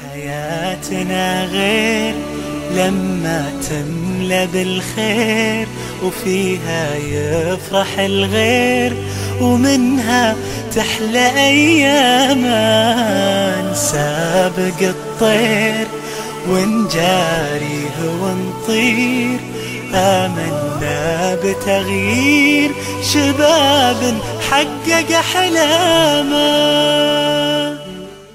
حياتنا غير لما تملى بالخير وفيها يفرح الغير ومنها تحلى أياما نسابق الطير ونجاريه ونطير آمنا بتغيير شباب حقق أحلامه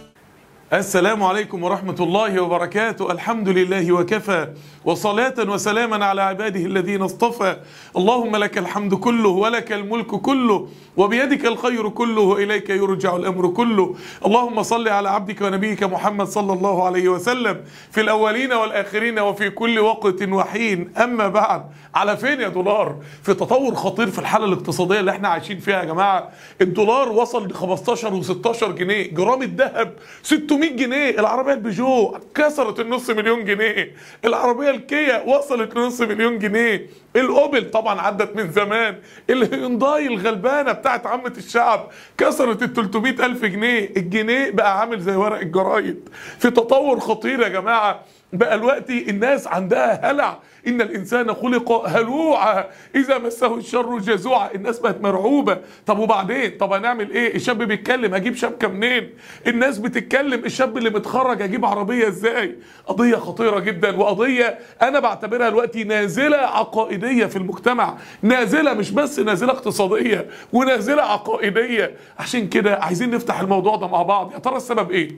السلام عليكم ورحمة الله وبركاته الحمد لله وكفى وصلاة وسلاما على عباده الذين اصطفى اللهم لك الحمد كله ولك الملك كله وبيدك الخير كله وإليك يرجع الأمر كله اللهم صل على عبدك ونبيك محمد صلى الله عليه وسلم في الأولين والآخرين وفي كل وقت وحين أما بعد على فين يا دولار في تطور خطير في الحالة الاقتصادية اللي احنا عايشين فيها يا جماعة الدولار وصل ل 15 و16 جنيه جرام الذهب 600 جنيه العربية البيجو كسرت النص مليون جنيه العربية الكيا وصلت لنص مليون جنيه الاوبل طبعا عدت من زمان الهيونداي الغلبانه بتاعت عامه الشعب كسرت ال 300 الف جنيه الجنيه بقى عامل زي ورق الجرايد في تطور خطير يا جماعه بقى الوقت الناس عندها هلع ان الانسان خلق هلوعا اذا مسه الشر جزوعا الناس بقت مرعوبه طب وبعدين طب هنعمل ايه الشاب بيتكلم اجيب شبكه منين الناس بتتكلم الشاب اللي متخرج اجيب عربيه ازاي قضيه خطيره جدا وقضيه انا بعتبرها دلوقتي نازله عقائديه في المجتمع نازله مش بس نازله اقتصاديه ونازله عقائديه عشان كده عايزين نفتح الموضوع ده مع بعض يا ترى السبب ايه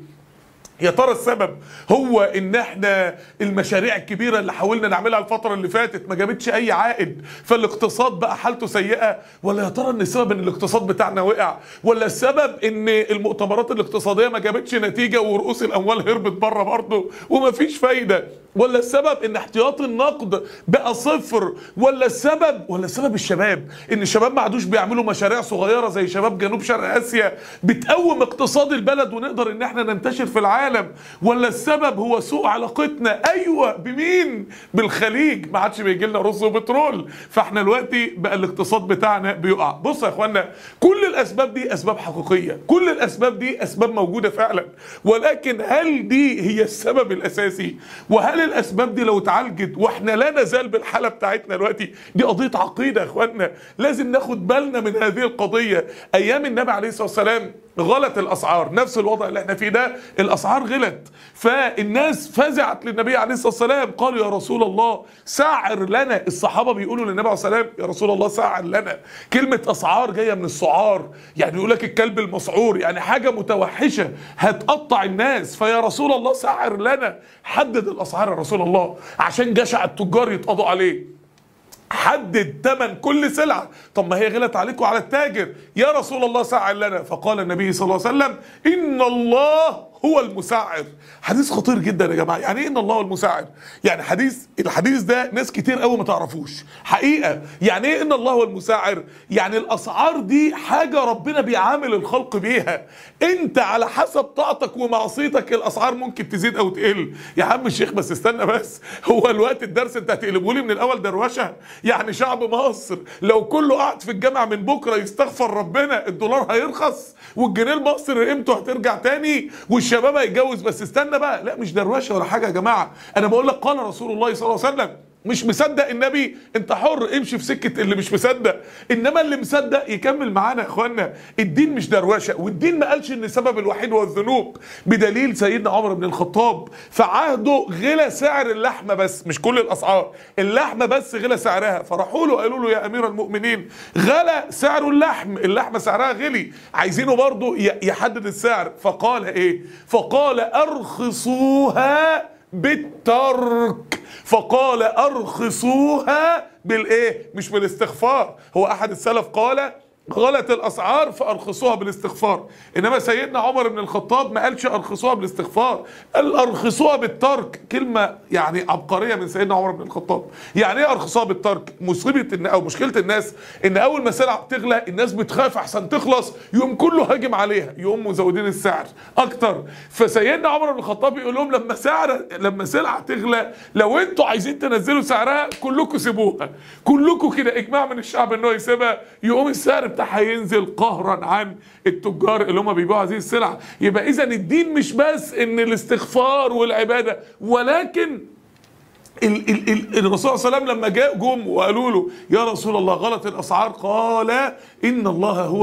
يا ترى السبب هو ان احنا المشاريع الكبيره اللي حاولنا نعملها الفتره اللي فاتت ما جابتش اي عائد فالاقتصاد بقى حالته سيئه ولا يا ترى ان السبب ان الاقتصاد بتاعنا وقع ولا السبب ان المؤتمرات الاقتصاديه ما جابتش نتيجه ورؤوس الاموال هربت بره برضه ومفيش فايده ولا السبب ان احتياط النقد بقى صفر ولا السبب ولا السبب الشباب ان الشباب ما عادوش بيعملوا مشاريع صغيره زي شباب جنوب شرق اسيا بتقوم اقتصاد البلد ونقدر ان احنا ننتشر في العالم ولا السبب هو سوء علاقتنا ايوه بمين بالخليج ما عادش بيجي لنا رز وبترول فاحنا دلوقتي بقى الاقتصاد بتاعنا بيقع بصوا يا اخوانا كل الاسباب دي اسباب حقيقيه كل الاسباب دي اسباب موجوده فعلا ولكن هل دي هي السبب الاساسي وهل الاسباب دي لو اتعالجت واحنا لا نزال بالحاله بتاعتنا دلوقتي دي قضيه عقيده يا اخوانا لازم ناخد بالنا من هذه القضيه ايام النبي عليه الصلاه والسلام غلط الاسعار نفس الوضع اللي احنا فيه ده الاسعار غلت فالناس فزعت للنبي عليه الصلاه والسلام قالوا يا رسول الله سعر لنا الصحابه بيقولوا للنبي عليه الصلاه والسلام يا رسول الله سعر لنا كلمه اسعار جايه من السعار يعني يقول لك الكلب المسعور يعني حاجه متوحشه هتقطع الناس فيا رسول الله سعر لنا حدد الاسعار يا رسول الله عشان جشع التجار يتقضوا عليه حدد ثمن كل سلعة طب ما هي غلت عليكم على التاجر يا رسول الله سعر لنا فقال النبي صلى الله عليه وسلم إن الله هو المسعر حديث خطير جدا يا جماعه يعني ايه ان الله هو المسعر يعني حديث الحديث ده ناس كتير قوي ما تعرفوش حقيقه يعني ايه ان الله هو المسعر يعني الاسعار دي حاجه ربنا بيعامل الخلق بيها انت على حسب طاعتك ومعصيتك الاسعار ممكن تزيد او تقل يا عم الشيخ بس استنى بس هو الوقت الدرس انت هتقلبه لي من الاول دروشه يعني شعب مصر لو كله قعد في الجامعه من بكره يستغفر ربنا الدولار هيرخص والجنيه المصري قيمته هترجع تاني والشباب هيتجوز بس استنى بقى لا مش دروشه ولا حاجه يا جماعه انا بقول لك قال رسول الله صلى الله عليه وسلم مش مصدق النبي انت حر امشي في سكه اللي مش مصدق انما اللي مصدق يكمل معانا يا اخوانا الدين مش دروشه والدين ما قالش ان السبب الوحيد هو الذنوب بدليل سيدنا عمر بن الخطاب في عهده غلى سعر اللحمه بس مش كل الاسعار اللحمه بس غلى سعرها فراحوا له قالوا له يا امير المؤمنين غلى سعر اللحم اللحمه سعرها غلي عايزينه برضه يحدد السعر فقال ايه فقال ارخصوها بالترك فقال ارخصوها بالايه مش بالاستغفار هو احد السلف قال غلت الاسعار فارخصوها بالاستغفار انما سيدنا عمر بن الخطاب ما قالش ارخصوها بالاستغفار قال ارخصوها بالترك كلمه يعني عبقريه من سيدنا عمر بن الخطاب يعني ايه ارخصوها بالترك مصيبه ان او مشكله الناس ان اول ما سلعه بتغلى الناس بتخاف احسن تخلص يقوم كله هاجم عليها يقوم مزودين السعر اكتر فسيدنا عمر بن الخطاب يقول لهم لما سعر لما سلعه تغلى لو انتوا عايزين تنزلوا سعرها كلكم سيبوها كلكم كده اجماع من الشعب ان هو يسيبها يقوم السعر بتاعها ينزل قهرا عن التجار اللي هم بيبيعوا هذه السلع يبقى اذا الدين مش بس ان الاستغفار والعباده ولكن ال ال ال الرسول صلى الله عليه وسلم لما جاء جم وقالوا له يا رسول الله غلط الاسعار قال ان الله هو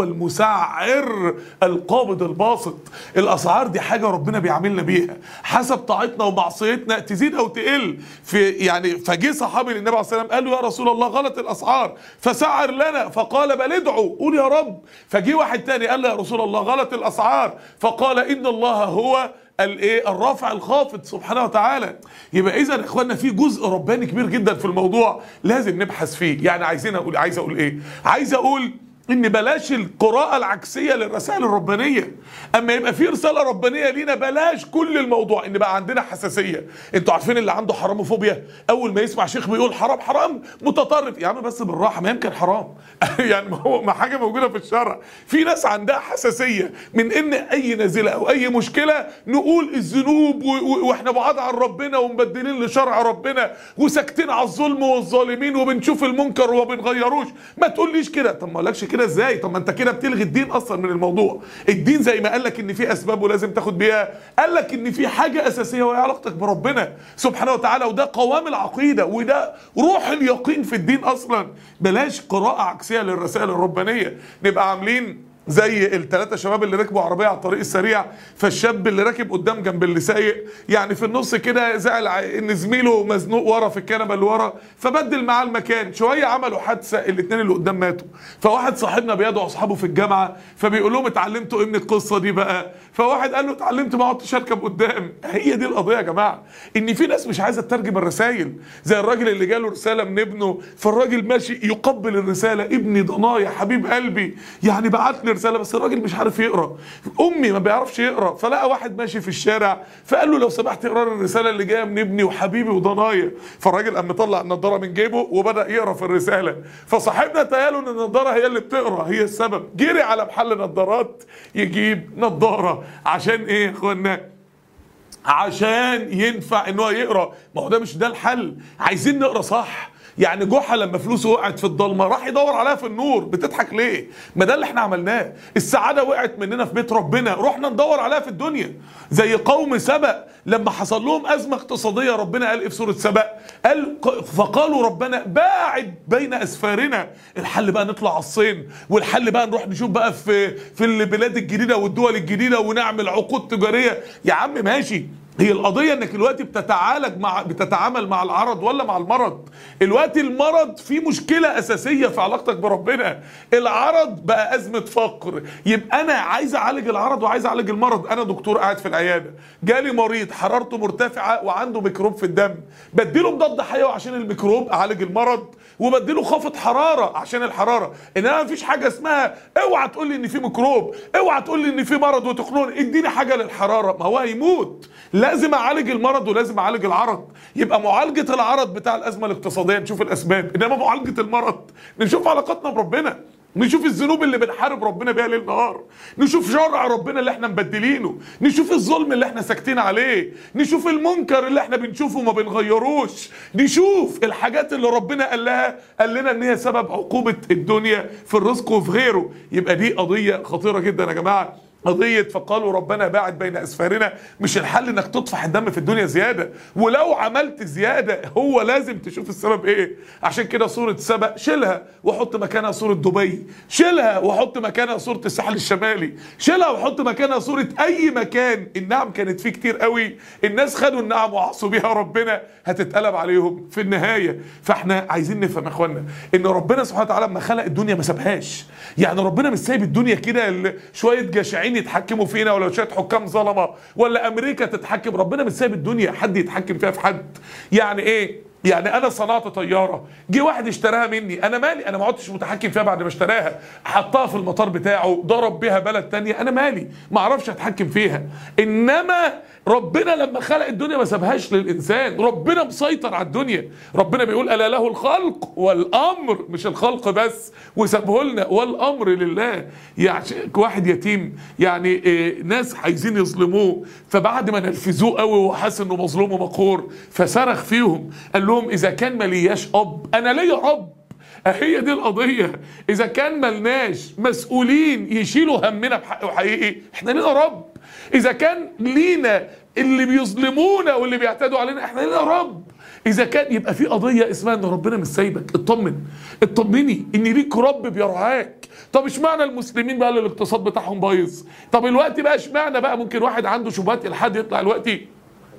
المسعر القابض الباسط الاسعار دي حاجه ربنا بيعاملنا بيها حسب طاعتنا ومعصيتنا تزيد او تقل في يعني فجه صحابي للنبي عليه الصلاه والسلام قال له يا رسول الله غلط الاسعار فسعر لنا فقال بل ادعوا قول يا رب فجه واحد تاني قال له يا رسول الله غلط الاسعار فقال ان الله هو الايه الرافع الخافض سبحانه وتعالى يبقى اذا يا اخوانا في جزء رباني كبير جدا في الموضوع لازم نبحث فيه يعني عايزين اقول عايز اقول ايه عايز اقول ان بلاش القراءة العكسية للرسائل الربانية اما يبقى في رسالة ربانية لينا بلاش كل الموضوع ان بقى عندنا حساسية انتوا عارفين اللي عنده حراموفوبيا اول ما يسمع شيخ بيقول حرام حرام متطرف يا عم بس بالراحة ما يمكن حرام يعني ما هو ما حاجة موجودة في الشرع في ناس عندها حساسية من ان اي نازلة او اي مشكلة نقول الذنوب و- و- واحنا بعاد عن ربنا ومبدلين لشرع ربنا وساكتين على الظلم والظالمين وبنشوف المنكر وما بنغيروش ما تقوليش كده طب ما اقولكش كده ازاي طب ما انت كده بتلغي الدين اصلا من الموضوع الدين زي ما قال لك ان في اسباب ولازم تاخد بيها قال لك ان في حاجه اساسيه وهي علاقتك بربنا سبحانه وتعالى وده قوام العقيده وده روح اليقين في الدين اصلا بلاش قراءه عكسيه للرسائل الربانيه نبقى عاملين زي الثلاثة شباب اللي ركبوا عربية على الطريق السريع فالشاب اللي راكب قدام جنب اللي سايق يعني في النص كده زعل ع- ان زميله مزنوق ورا في الكنبة اللي ورا فبدل معاه المكان شوية عملوا حادثة الاثنين اللي قدام ماتوا فواحد صاحبنا بيدعو اصحابه في الجامعة فبيقول لهم اتعلمتوا ايه من القصة دي بقى فواحد قال له اتعلمت ما اقعدش اركب قدام هي دي القضية يا جماعة ان في ناس مش عايزة تترجم الرسائل زي الراجل اللي جاله رسالة من ابنه فالراجل ماشي يقبل الرسالة ابني ضنايا حبيب قلبي يعني بعت لي رسالة بس الراجل مش عارف يقرا امي ما بيعرفش يقرا فلقى واحد ماشي في الشارع فقال له لو سمحت اقرا لي الرسالة اللي جاية من ابني وحبيبي وضنايا فالراجل قام مطلع النضارة من جيبه وبدأ يقرا في الرسالة فصاحبنا تهيأله ان النضارة هي اللي بتقرا هي السبب جري على محل نضارات يجيب نضارة عشان ايه يا اخوانا عشان ينفع ان هو يقرا ما هو ده مش ده الحل عايزين نقرا صح يعني جحا لما فلوسه وقعت في الضلمه راح يدور عليها في النور بتضحك ليه ما ده اللي احنا عملناه السعاده وقعت مننا في بيت ربنا رحنا ندور عليها في الدنيا زي قوم سبأ لما حصل لهم ازمه اقتصاديه ربنا قال ايه في سوره سبأ قال ق- فقالوا ربنا باعد بين اسفارنا الحل بقى نطلع على الصين والحل بقى نروح نشوف بقى في في البلاد الجديده والدول الجديده ونعمل عقود تجاريه يا عم ماشي هي القضية انك الوقت بتتعالج مع بتتعامل مع العرض ولا مع المرض الوقت المرض فيه مشكلة اساسية في علاقتك بربنا العرض بقى ازمة فقر يبقى انا عايز اعالج العرض وعايز اعالج المرض انا دكتور قاعد في العيادة جالي مريض حرارته مرتفعة وعنده ميكروب في الدم بديله مضاد حيوي عشان الميكروب اعالج المرض وبديله خافض حرارة عشان الحرارة انما مفيش حاجة اسمها اوعى تقول لي ان في ميكروب اوعى تقول لي ان في مرض وتقنون اديني حاجة للحرارة ما هو هيموت لازم اعالج المرض ولازم اعالج العرض يبقى معالجة العرض بتاع الازمة الاقتصادية نشوف الاسباب انما معالجة المرض نشوف علاقتنا بربنا نشوف الذنوب اللي بنحارب ربنا بيها ليل نهار نشوف شرع ربنا اللي احنا مبدلينه نشوف الظلم اللي احنا ساكتين عليه نشوف المنكر اللي احنا بنشوفه وما بنغيروش نشوف الحاجات اللي ربنا قال لها قال لنا ان هي سبب عقوبة الدنيا في الرزق وفي غيره يبقى دي قضية خطيرة جدا يا جماعة قضية فقالوا ربنا باعد بين أسفارنا مش الحل انك تطفح الدم في الدنيا زيادة ولو عملت زيادة هو لازم تشوف السبب ايه عشان كده صورة سبأ شيلها وحط مكانها صورة دبي شيلها وحط مكانها صورة الساحل الشمالي شيلها وحط مكانها صورة اي مكان النعم كانت فيه كتير قوي الناس خدوا النعم وعصوا بيها ربنا هتتقلب عليهم في النهاية فاحنا عايزين نفهم يا اخوانا ان ربنا سبحانه وتعالى لما خلق الدنيا ما سابهاش يعني ربنا مش سايب الدنيا كده ال- شوية جشعين يتحكموا فينا ولا شوية حكام ظلمة ولا امريكا تتحكم ربنا مش سايب الدنيا حد يتحكم فيها في حد يعني ايه يعني انا صنعت طياره جه واحد اشتراها مني انا مالي انا ما عدتش متحكم فيها بعد ما اشتراها حطها في المطار بتاعه ضرب بيها بلد تانية انا مالي ما اعرفش اتحكم فيها انما ربنا لما خلق الدنيا ما سابهاش للانسان ربنا مسيطر على الدنيا ربنا بيقول الا له الخلق والامر مش الخلق بس وسابه لنا والامر لله يعني واحد يتيم يعني إيه ناس عايزين يظلموه فبعد ما نرفزوه قوي وحس انه مظلوم ومقهور فصرخ فيهم قال لهم اذا كان ملياش اب انا ليا رب هي دي القضيه اذا كان ملناش مسؤولين يشيلوا همنا بحق حقيقي احنا لينا رب اذا كان لينا اللي بيظلمونا واللي بيعتدوا علينا احنا لينا رب اذا كان يبقى في قضيه اسمها ان ربنا مش سايبك اطمن اطمني ان ليك رب بيرعاك طب اشمعنى المسلمين بقى اللي الاقتصاد بتاعهم بايظ طب الوقت بقى اشمعنى بقى ممكن واحد عنده شبهات الحد يطلع دلوقتي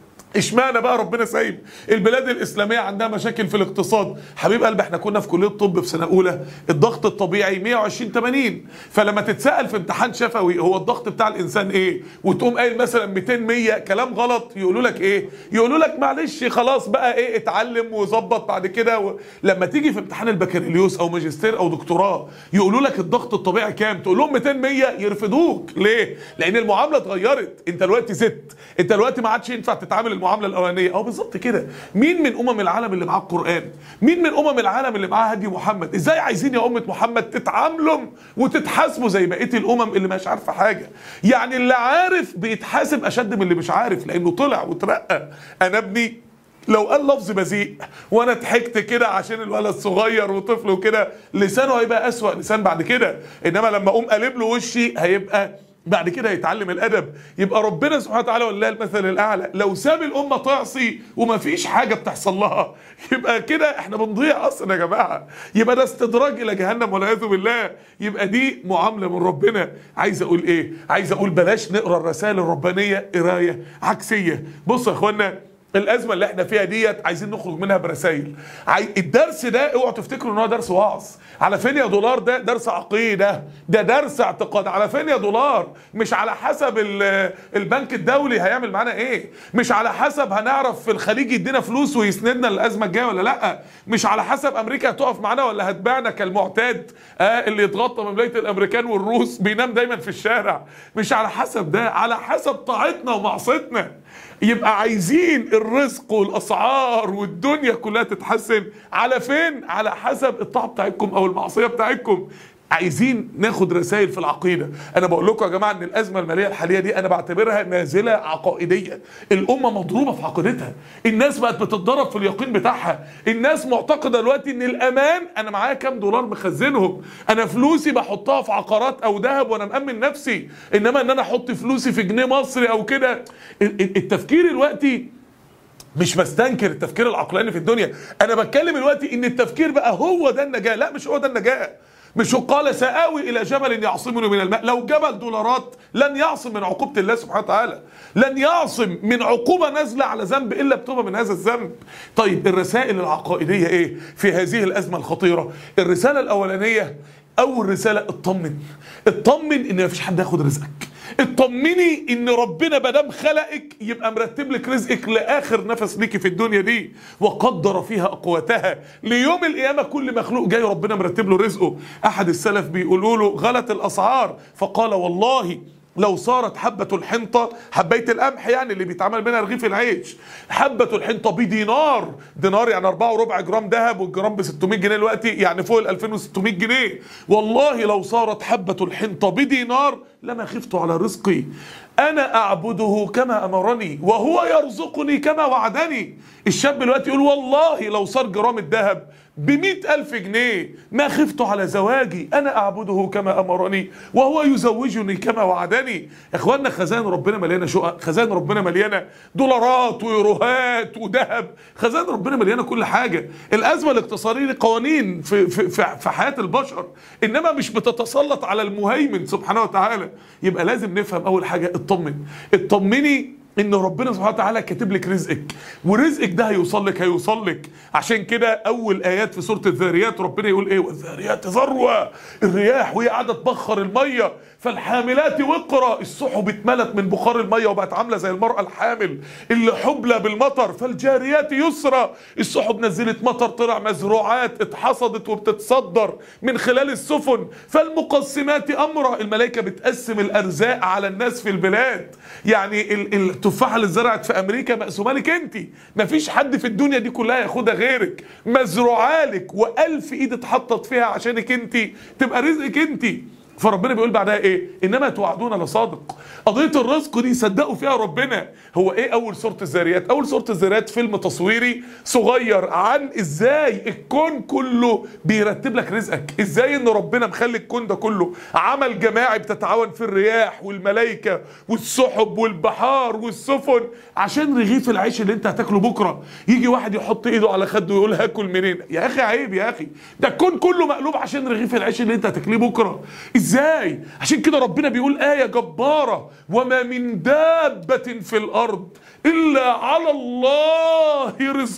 اشمعنى بقى ربنا سايب البلاد الاسلاميه عندها مشاكل في الاقتصاد حبيب قلبي احنا كنا في كليه الطب في سنه اولى الضغط الطبيعي 120 80 فلما تتسال في امتحان شفوي هو الضغط بتاع الانسان ايه وتقوم قايل مثلا 200 100 كلام غلط يقولوا لك ايه يقولوا لك معلش خلاص بقى ايه اتعلم وظبط بعد كده و... لما تيجي في امتحان البكالوريوس او ماجستير او دكتوراه يقولوا لك الضغط الطبيعي كام تقول لهم 200 100 يرفضوك ليه لان المعامله اتغيرت انت دلوقتي ست انت دلوقتي ما عادش ينفع تتعامل المعامله الاولانيه اه بالظبط كده مين من امم العالم اللي معاه القران مين من امم العالم اللي معاه هدي محمد ازاي عايزين يا امه محمد تتعاملوا وتتحاسبوا زي بقيه الامم اللي مش عارفه حاجه يعني اللي عارف بيتحاسب اشد من اللي مش عارف لانه طلع وترقى انا ابني لو قال لفظ بذيء وانا ضحكت كده عشان الولد صغير وطفل وكده لسانه هيبقى اسوأ لسان بعد كده انما لما اقوم قلب له وشي هيبقى بعد كده هيتعلم الادب يبقى ربنا سبحانه وتعالى ولله المثل الاعلى لو ساب الامه تعصي وما فيش حاجه بتحصل لها يبقى كده احنا بنضيع اصلا يا جماعه يبقى ده استدراج الى جهنم والعياذ بالله يبقى دي معامله من ربنا عايز اقول ايه عايز اقول بلاش نقرا الرسائل الربانيه قرايه عكسيه بصوا يا اخوانا الازمه اللي احنا فيها ديت عايزين نخرج منها برسائل عاي... الدرس ده اوعوا تفتكروا ان هو درس وعظ على فين يا دولار ده درس عقيده ده درس اعتقاد على فين يا دولار مش على حسب ال... البنك الدولي هيعمل معانا ايه مش على حسب هنعرف في الخليج يدينا فلوس ويسندنا الازمه الجايه ولا لا مش على حسب امريكا هتقف معانا ولا هتبيعنا كالمعتاد آه اللي يتغطى مملكه الامريكان والروس بينام دايما في الشارع مش على حسب ده على حسب طاعتنا ومعصيتنا يبقى عايزين الرزق والاسعار والدنيا كلها تتحسن على فين على حسب الطاعه بتاعتكم او المعصيه بتاعتكم عايزين ناخد رسائل في العقيده انا بقول لكم يا جماعه ان الازمه الماليه الحاليه دي انا بعتبرها نازله عقائديه الامه مضروبه في عقيدتها الناس بقت بتتضرب في اليقين بتاعها الناس معتقده دلوقتي ان الامان انا معايا كام دولار مخزنهم انا فلوسي بحطها في عقارات او ذهب وانا مامن نفسي انما ان انا احط فلوسي في جنيه مصري او كده التفكير دلوقتي مش بستنكر التفكير العقلاني في الدنيا انا بتكلم دلوقتي ان التفكير بقى هو ده النجاه لا مش هو ده النجاه مش قال سآوي إلى جبل يعصمني من الماء لو جبل دولارات لن يعصم من عقوبة الله سبحانه وتعالى لن يعصم من عقوبة نازلة على ذنب إلا بتوبة من هذا الذنب طيب الرسائل العقائدية إيه في هذه الأزمة الخطيرة الرسالة الأولانية أول رسالة اطمن اطمن إن مفيش حد ياخد رزقك اطمني ان ربنا مادام خلقك يبقى مرتب لك رزقك لاخر نفس ليكي في الدنيا دي وقدر فيها اقواتها ليوم القيامه كل مخلوق جاي ربنا مرتب له رزقه احد السلف بيقولوا له غلت الاسعار فقال والله لو صارت حبة الحنطة حبيت القمح يعني اللي بيتعمل منها رغيف العيش حبة الحنطة بدينار دينار يعني 4 وربع جرام ذهب والجرام ب 600 جنيه دلوقتي يعني فوق ال 2600 جنيه والله لو صارت حبة الحنطة بدينار لما خفت على رزقي أنا أعبده كما أمرني وهو يرزقني كما وعدني الشاب دلوقتي يقول والله لو صار جرام الذهب بمئة ألف جنيه ما خفت على زواجي أنا أعبده كما أمرني وهو يزوجني كما وعدني إخواننا خزان ربنا مليانة شقق خزان ربنا مليانة دولارات ويوروهات وذهب خزان ربنا مليانة كل حاجة الأزمة الاقتصادية دي قوانين في, في, في, في حياة البشر إنما مش بتتسلط على المهيمن سبحانه وتعالى يبقى لازم نفهم أول حاجة اطمن اطمني ان ربنا سبحانه وتعالى كاتب لك رزقك ورزقك ده هيوصل لك هيوصل لك عشان كده اول ايات في سوره الذاريات ربنا يقول ايه والذاريات ذروه الرياح وهي قاعده تبخر الميه فالحاملات وقرا السحب اتملت من بخار الميه وبقت عامله زي المراه الحامل اللي حبلى بالمطر فالجاريات يسرى السحب نزلت مطر طلع مزروعات اتحصدت وبتتصدر من خلال السفن فالمقسمات امرا الملائكه بتقسم الارزاق على الناس في البلاد يعني ال ال التفاحه اللي اتزرعت في امريكا مقسومه لك انت مفيش حد في الدنيا دي كلها ياخدها غيرك مزروعه لك والف ايد اتحطت فيها عشانك انت تبقى رزقك انت فربنا بيقول بعدها ايه انما توعدون لصادق قضيه الرزق دي صدقوا فيها ربنا هو ايه اول سوره الذاريات اول سوره الذاريات فيلم تصويري صغير عن ازاي الكون كله بيرتب لك رزقك ازاي ان ربنا مخلي الكون ده كله عمل جماعي بتتعاون في الرياح والملائكه والسحب والبحار والسفن عشان رغيف العيش اللي انت هتاكله بكره يجي واحد يحط ايده على خده ويقول هاكل منين يا اخي عيب يا اخي ده الكون كله مقلوب عشان رغيف العيش اللي انت هتاكليه بكره ازاي عشان كده ربنا بيقول ايه جباره وما من دابه في الارض الا على الله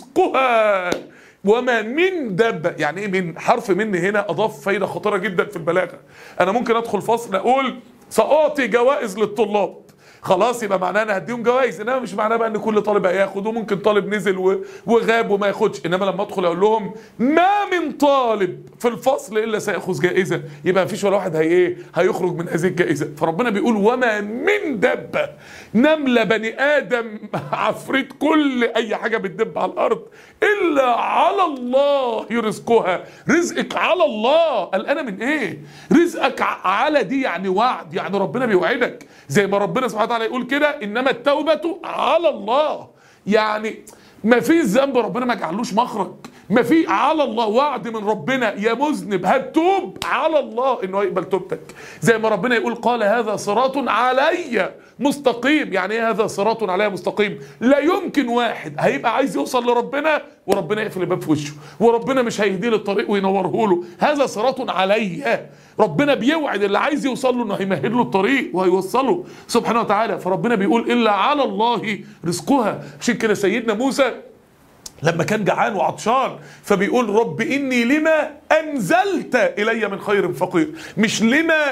رزقها وما من دابة يعني ايه من حرف من هنا اضاف فايدة خطيرة جدا في البلاغة انا ممكن ادخل فصل اقول ساعطي جوائز للطلاب خلاص يبقى معناه انا هديهم جوائز انما مش معناه بقى ان كل طالب هياخد وممكن طالب نزل و- وغاب وما ياخدش انما لما ادخل اقول لهم ما من طالب في الفصل الا سياخذ جائزه يبقى مفيش ولا واحد هي ايه هيخرج من هذه الجائزه فربنا بيقول وما من دبه نمله بني ادم عفريت كل اي حاجه بتدب على الارض الا على الله رزقها رزقك على الله قلقانه من ايه رزقك ع- على دي يعني وعد يعني ربنا بيوعدك زي ما ربنا سبحانه وتعالى يقول كده انما التوبه على الله يعني ما في ذنب ربنا ما جعلوش مخرج ما في على الله وعد من ربنا يا مذنب هتوب على الله انه يقبل توبتك زي ما ربنا يقول قال هذا صراط علي مستقيم يعني ايه هذا صراط علي مستقيم لا يمكن واحد هيبقى عايز يوصل لربنا وربنا يقفل الباب في وشه وربنا مش هيهديه للطريق وينوره له هذا صراط علي ربنا بيوعد اللي عايز يوصل له انه هيمهد له الطريق وهيوصله سبحانه وتعالى فربنا بيقول الا على الله رزقها عشان كده سيدنا موسى لما كان جعان وعطشان فبيقول رب اني لما انزلت الي من خير فقير مش لما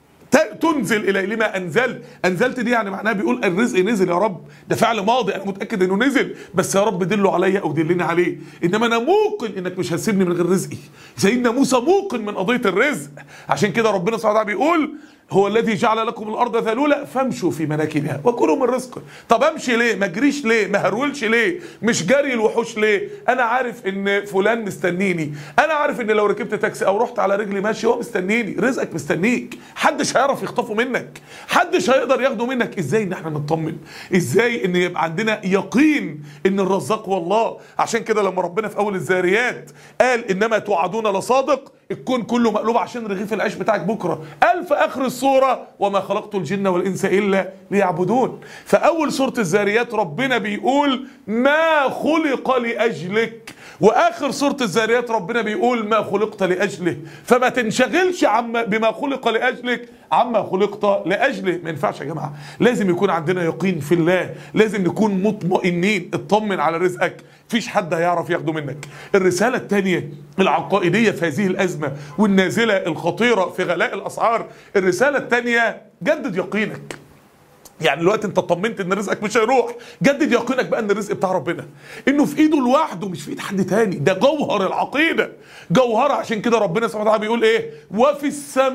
ت- تنزل الي لما انزلت انزلت دي يعني معناها بيقول الرزق نزل يا رب ده فعل ماضي انا متاكد انه نزل بس يا رب دله عليا او دلني عليه انما انا موقن انك مش هتسيبني من غير رزقي سيدنا موسى موقن من قضيه الرزق عشان كده ربنا سبحانه وتعالى بيقول هو الذي جعل لكم الارض ذلولا فامشوا في مناكبها وكلوا من رزقه طب امشي ليه ما اجريش ليه ما هرولش ليه مش جري الوحوش ليه انا عارف ان فلان مستنيني انا عارف ان لو ركبت تاكسي او رحت على رجلي ماشي هو مستنيني رزقك مستنيك حدش هيعرف يخطفه منك حدش هيقدر ياخده منك ازاي ان احنا نطمن ازاي ان يبقى عندنا يقين ان الرزاق هو الله عشان كده لما ربنا في اول الذاريات قال انما توعدون لصادق الكون كله مقلوب عشان رغيف العيش بتاعك بكره قال في اخر السوره وما خلقت الجن والانس الا ليعبدون فاول سوره الذاريات ربنا بيقول ما خلق لاجلك واخر سوره الذاريات ربنا بيقول ما خلقت لاجله فما تنشغلش عما بما خلق لاجلك عما خلقت لاجله ما ينفعش يا جماعه لازم يكون عندنا يقين في الله لازم نكون مطمئنين اطمن على رزقك مفيش حد هيعرف ياخده منك الرساله الثانيه العقائديه في هذه الازمه والنازله الخطيره في غلاء الاسعار الرساله الثانيه جدد يقينك يعني دلوقتي انت اطمنت ان رزقك مش هيروح جدد يقينك بقى ان الرزق بتاع ربنا انه في ايده لوحده مش في ايد حد تاني ده جوهر العقيده جوهر عشان كده ربنا سبحانه وتعالى بيقول ايه وفي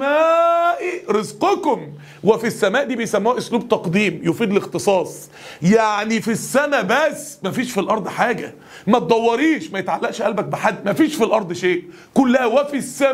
السماء رزقكم وفي السماء دي بيسموها اسلوب تقديم يفيد الاختصاص يعني في السماء بس مفيش في الارض حاجه ما تدوريش ما يتعلقش قلبك بحد مفيش في الارض شيء كلها وفي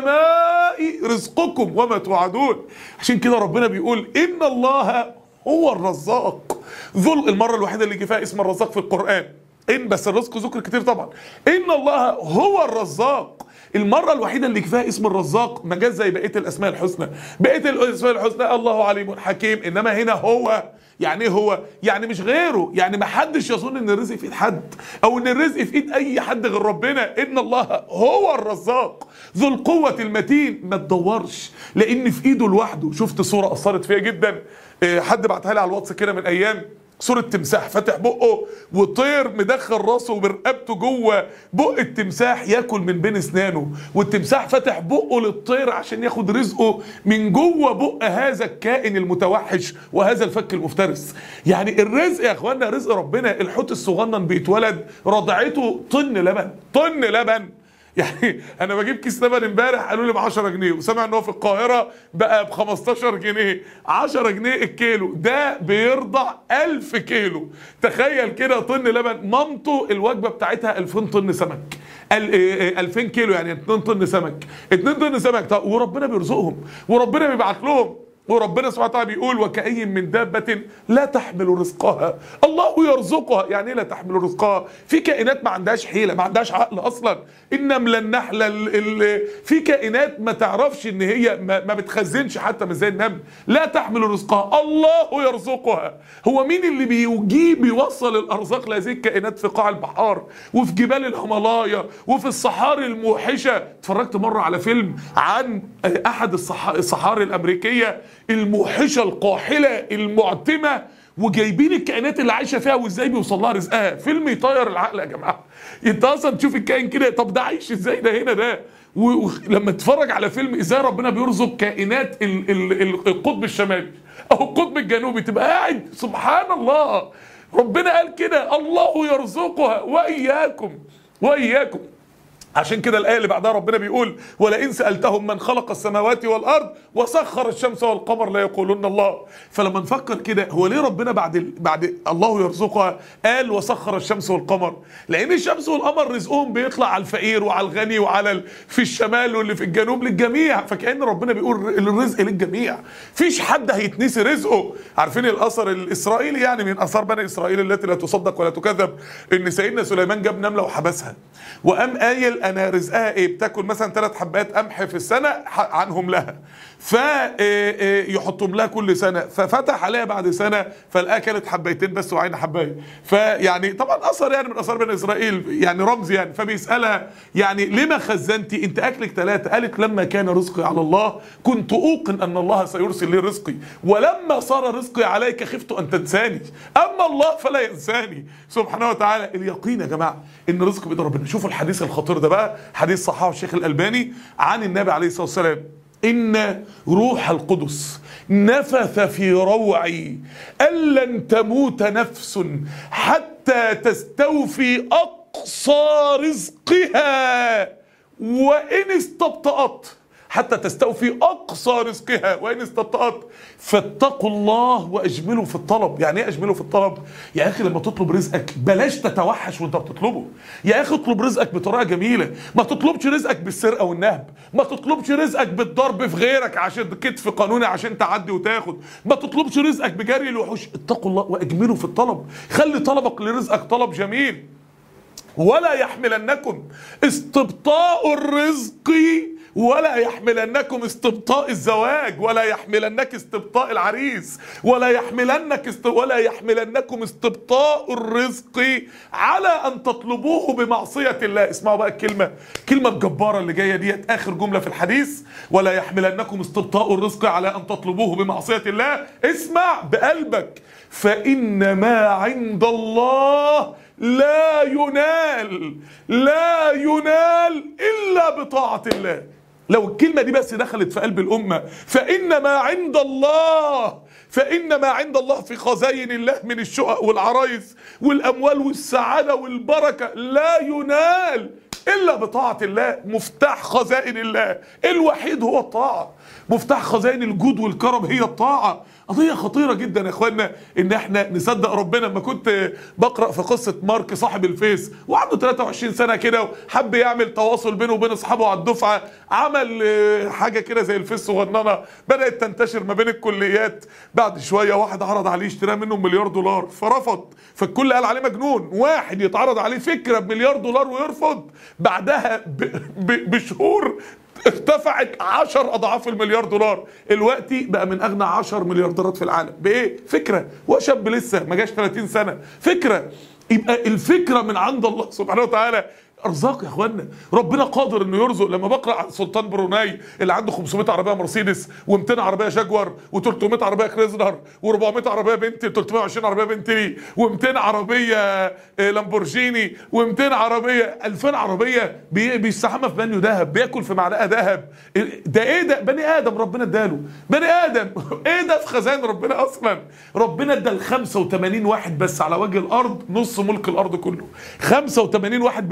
السماء رزقكم وما توعدون عشان كده ربنا بيقول ان الله هو الرزاق ذو المرة الوحيدة اللي جه فيها اسم الرزاق في القرآن إن بس الرزق ذكر كتير طبعا إن الله هو الرزاق المرة الوحيدة اللي فيها اسم الرزاق ما جاش زي بقية الأسماء الحسنى بقية الأسماء الحسنى الله عليم حكيم إنما هنا هو يعني ايه هو يعني مش غيره يعني ما حدش يظن ان الرزق في ايد حد او ان الرزق في ايد اي حد غير ربنا ان الله هو الرزاق ذو القوة المتين ما تدورش لان في ايده لوحده شفت صورة اثرت فيها جدا إيه، حد بعتها لي على الواتس كده من ايام صورة تمساح فاتح بقه وطير مدخل راسه ورقبته جوه بق التمساح ياكل من بين اسنانه والتمساح فاتح بقه للطير عشان ياخد رزقه من جوه بق هذا الكائن المتوحش وهذا الفك المفترس يعني الرزق يا اخوانا رزق ربنا الحوت الصغنن بيتولد رضعته طن لبن طن لبن يعني انا بجيب كيس لبن امبارح قالوا لي ب 10 جنيه وسامع ان هو في القاهره بقى ب 15 جنيه 10 جنيه الكيلو ده بيرضع 1000 كيلو تخيل كده طن لبن مامته الوجبه بتاعتها 2000 طن سمك ال- إيه إيه 2000 كيلو يعني 2 طن سمك 2 طن سمك طب وربنا بيرزقهم وربنا بيبعت لهم وربنا سبحانه وتعالى بيقول وكأي من دابة لا تحمل رزقها الله يرزقها يعني ايه لا تحمل رزقها في كائنات ما عندهاش حيلة ما عندهاش عقل اصلا النملة النحلة ال ال في كائنات ما تعرفش ان هي ما, ما بتخزنش حتى مش زي النمل لا تحمل رزقها الله يرزقها هو مين اللي بيجيب بيوصل الارزاق لهذه الكائنات في قاع البحار وفي جبال الهيمالايا وفي الصحاري الموحشة اتفرجت مرة على فيلم عن احد الصح- الصحاري الامريكية الموحشة القاحلة المعتمة وجايبين الكائنات اللي عايشه فيها وازاي بيوصل لها رزقها فيلم يطير العقل يا جماعه انت اصلا تشوف الكائن كده طب ده عايش ازاي ده هنا ده و- ولما تتفرج على فيلم ازاي ربنا بيرزق كائنات ال ال ال القطب الشمالي او القطب الجنوبي تبقى قاعد سبحان الله ربنا قال كده الله يرزقها واياكم واياكم عشان كده الآية اللي بعدها ربنا بيقول ولئن سألتهم من خلق السماوات والأرض وسخر الشمس والقمر لا يقولون الله فلما نفكر كده هو ليه ربنا بعد ال... بعد الله يرزقها قال وسخر الشمس والقمر لأن الشمس والقمر رزقهم بيطلع على الفقير وعلى الغني وعلى ال... في الشمال واللي في الجنوب للجميع فكأن ربنا بيقول الرزق للجميع فيش حد هيتنسي رزقه عارفين الأثر الإسرائيلي يعني من آثار بني إسرائيل التي لا تصدق ولا تكذب إن سيدنا سليمان جاب نملة وحبسها وقام قايل انا رزقها ايه بتاكل مثلا ثلاث حبات قمح في السنه ح- عنهم لها فيحطهم لها كل سنه ففتح عليها بعد سنه فلقاها كانت حبيتين بس وعين حبايه فيعني طبعا اثر يعني من اثار بني اسرائيل يعني رمز يعني فبيسالها يعني لما خزنتي انت اكلك ثلاثه قالت لما كان رزقي على الله كنت اوقن ان الله سيرسل لي رزقي ولما صار رزقي عليك خفت ان تنساني اما الله فلا ينساني سبحانه وتعالى اليقين يا جماعه ان رزق بيد ربنا شوفوا الحديث الخطير ده بقى حديث صححه الشيخ الالباني عن النبي عليه الصلاه والسلام ان روح القدس نفث في روعي ان لن تموت نفس حتى تستوفي اقصى رزقها وان استبطأت حتى تستوفي اقصى رزقها وان استبطأت فاتقوا الله واجملوا في الطلب يعني ايه اجملوا في الطلب يا اخي لما تطلب رزقك بلاش تتوحش وانت بتطلبه يا اخي اطلب رزقك بطريقه جميله ما تطلبش رزقك بالسرقه والنهب ما تطلبش رزقك بالضرب في غيرك عشان كتف قانوني عشان تعدي وتاخد ما تطلبش رزقك بجري الوحوش اتقوا الله واجملوا في الطلب خلي طلبك لرزقك طلب جميل ولا يحملنكم استبطاء الرزق ولا يحملنكم استبطاء الزواج ولا يحملنك استبطاء العريس ولا يحملنك است... ولا يحملنكم استبطاء الرزق على ان تطلبوه بمعصيه الله اسمعوا بقى الكلمه كلمه الجباره اللي جايه ديت اخر جمله في الحديث ولا يحملنكم استبطاء الرزق على ان تطلبوه بمعصيه الله اسمع بقلبك فان ما عند الله لا ينال لا ينال الا بطاعه الله لو الكلمه دي بس دخلت في قلب الامه فان ما عند الله فان ما عند الله في خزائن الله من الشقق والعرايس والاموال والسعاده والبركه لا ينال الا بطاعه الله مفتاح خزائن الله الوحيد هو الطاعه مفتاح خزائن الجود والكرم هي الطاعه قضيه خطيره جدا يا اخوانا ان احنا نصدق ربنا لما كنت بقرا في قصه مارك صاحب الفيس وعنده 23 سنه كده وحب يعمل تواصل بينه وبين اصحابه على الدفعه عمل آه، حاجه كده زي الفيس صغننه بدات تنتشر ما بين الكليات بعد شويه واحد عرض عليه اشتراه منه بمليار دولار فرفض فالكل قال عليه مجنون واحد يتعرض عليه فكره بمليار دولار ويرفض بعدها ب... ب... بشهور ارتفعت 10 اضعاف المليار دولار دلوقتي بقى من اغنى 10 مليارديرات في العالم بايه فكره هو شاب لسه ما جاش 30 سنه فكره يبقى الفكره من عند الله سبحانه وتعالى ارزاق يا اخوانا ربنا قادر انه يرزق لما بقرا عن سلطان بروناي اللي عنده 500 عربيه مرسيدس و200 عربيه جاكوار و300 عربيه كريزلر و400 عربيه بنتي 320 عربيه بنتلي و200 عربيه آه، لامبورجيني و200 عربيه 2000 عربيه بي- بيستحمى في بانيو ذهب بياكل في معلقه ذهب ده ايه ده بني ادم ربنا اداله بني ادم ايه ده في خزائن ربنا اصلا ربنا ادى ل 85 واحد بس على وجه الارض نص ملك الارض كله 85 واحد بيملكوا نص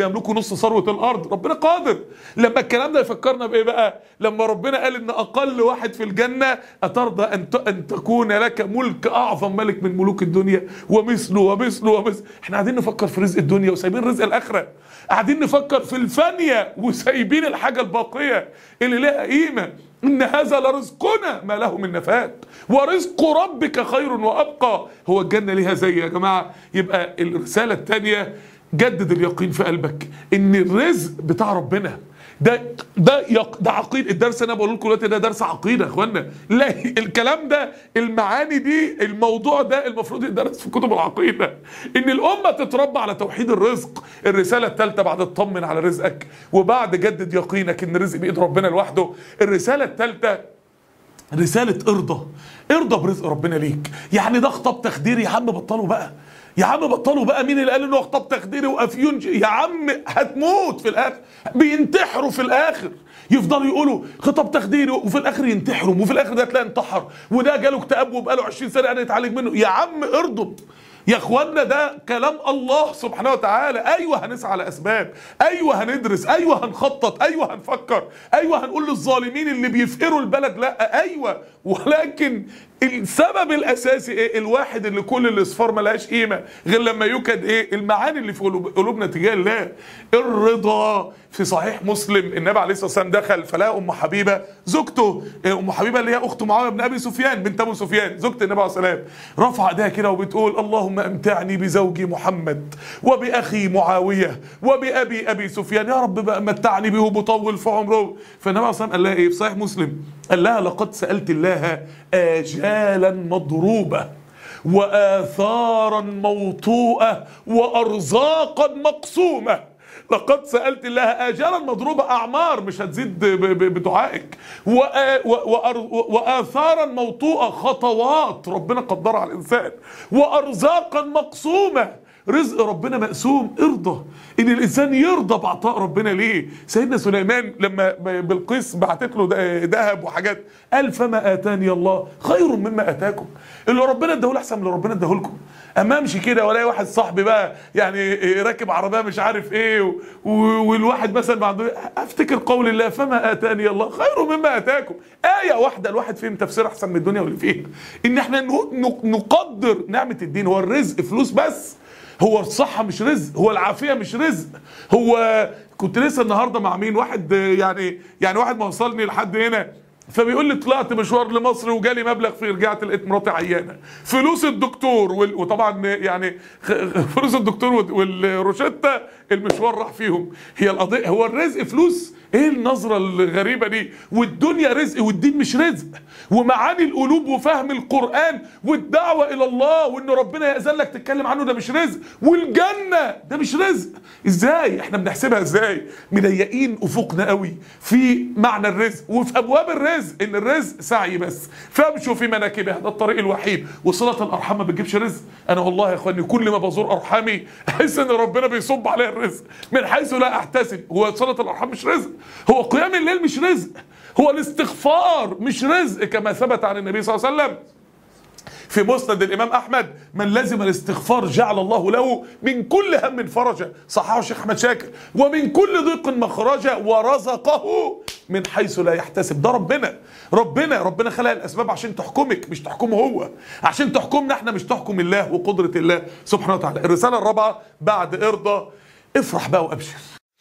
نص ثروه الارض ربنا قادر لما الكلام ده يفكرنا بايه بقى لما ربنا قال ان اقل واحد في الجنه اترضى ان ت- ان تكون لك ملك اعظم ملك من ملوك الدنيا ومثله ومثله ومثله احنا قاعدين نفكر في رزق الدنيا وسايبين رزق الاخره قاعدين نفكر في الفانيه وسايبين الحاجه الباقيه اللي لها قيمه ان هذا لرزقنا ما له من نفاد ورزق ربك خير وابقى هو الجنه ليها زي يا جماعه يبقى الرساله الثانيه جدد اليقين في قلبك ان الرزق بتاع ربنا ده ده يق... ده عقيده الدرس اللي انا بقول لكم دلوقتي ده درس عقيده يا اخوانا لا الكلام ده المعاني دي الموضوع ده المفروض يدرس في كتب العقيده ان الامه تتربى على توحيد الرزق الرساله الثالثه بعد اطمن على رزقك وبعد جدد يقينك ان الرزق بايد ربنا لوحده الرساله الثالثه رسالة ارضى ارضى برزق ربنا ليك يعني ده خطاب تخديري يا عم بطلوا بقى يا عم بطلوا بقى مين اللي قال انه خطاب تخديري وافيون ج- يا عم هتموت في الاخر بينتحروا في الاخر يفضلوا يقولوا خطاب تخديري وفي الاخر ينتحروا وفي الاخر ده تلاقي انتحر وده جاله اكتئاب وبقاله 20 سنه قاعد يتعالج منه يا عم ارضوا يا اخوانا ده كلام الله سبحانه وتعالى ايوه هنسعى على اسباب ايوه هندرس ايوه هنخطط ايوه هنفكر ايوه هنقول للظالمين اللي بيفقروا البلد لا ايوه ولكن السبب الاساسي ايه الواحد اللي كل الاصفار ملهاش قيمه غير لما يوكد ايه المعاني اللي في قلوب- قلوبنا تجاه الله الرضا في صحيح مسلم النبي عليه الصلاه والسلام دخل فلقى ام حبيبه زوجته إيه، ام حبيبه اللي هي اخت معاويه بن ابي سفيان بنت ابو سفيان زوجة النبي عليه الصلاه والسلام رفع ايديها كده وبتقول اللهم امتعني بزوجي محمد وباخي معاويه وبابي ابي سفيان يا رب بقى متعني به وبطول في عمره فالنبي عليه الصلاه والسلام قال لها ايه في صحيح مسلم قال لها لقد سالت الله اجالا مضروبه واثارا موطوءه وارزاقا مقسومه لقد سألت الله آجالا مضروبة أعمار مش هتزيد ب- ب- بدعائك وآ- و- وأر- وآثارا موطوءة خطوات ربنا قدرها على الإنسان وأرزاقا مقسومة رزق ربنا مقسوم ارضى ان الانسان يرضى بعطاء ربنا ليه سيدنا سليمان لما ب- بلقيس بعتت له ده- ذهب وحاجات قال فما اتاني الله خير مما اتاكم اللي ربنا اداهوله احسن من اللي ربنا اداهولكم اما امشي كده والاقي واحد صاحبي بقى يعني راكب عربيه مش عارف ايه و- و- والواحد مثلا ما عنده افتكر قول الله فما اتاني الله خير مما اتاكم ايه واحده الواحد فيهم تفسير احسن من الدنيا واللي فيها ان احنا ن- ن- نقدر نعمه الدين هو الرزق فلوس بس هو الصحة مش رزق هو العافية مش رزق هو كنت لسه النهاردة مع مين واحد آه، يعني يعني واحد ما وصلني لحد هنا فبيقول لي طلعت مشوار لمصر وجالي مبلغ فيه رجعت لقيت مراتي عيانه فلوس الدكتور وال- وطبعا يعني خ- فلوس الدكتور وال- والروشته المشوار راح فيهم هي القضيه هو الرزق فلوس ايه النظره الغريبه دي والدنيا رزق والدين مش رزق ومعاني القلوب وفهم القران والدعوه الى الله وان ربنا ياذن لك تتكلم عنه ده مش رزق والجنه ده مش رزق ازاي احنا بنحسبها ازاي مضيقين افقنا قوي في معنى الرزق وفي ابواب الرزق ان الرزق سعي بس فامشوا في مناكبها ده الطريق الوحيد وصله الارحام ما بتجيبش رزق انا والله يا اخواني كل ما بزور ارحامي احس ان ربنا بيصب عليا الرزق من حيث لا احتسب هو صله الارحام مش رزق هو قيام الليل مش رزق هو الاستغفار مش رزق كما ثبت عن النبي صلى الله عليه وسلم في مسند الامام احمد من لزم الاستغفار جعل الله له من كل هم فرجا صححه الشيخ احمد شاكر ومن كل ضيق مخرجا ورزقه من حيث لا يحتسب ده ربنا ربنا ربنا خلق الاسباب عشان تحكمك مش تحكمه هو عشان تحكمنا احنا مش تحكم الله وقدره الله سبحانه وتعالى الرساله الرابعه بعد ارضى افرح بقى وابشر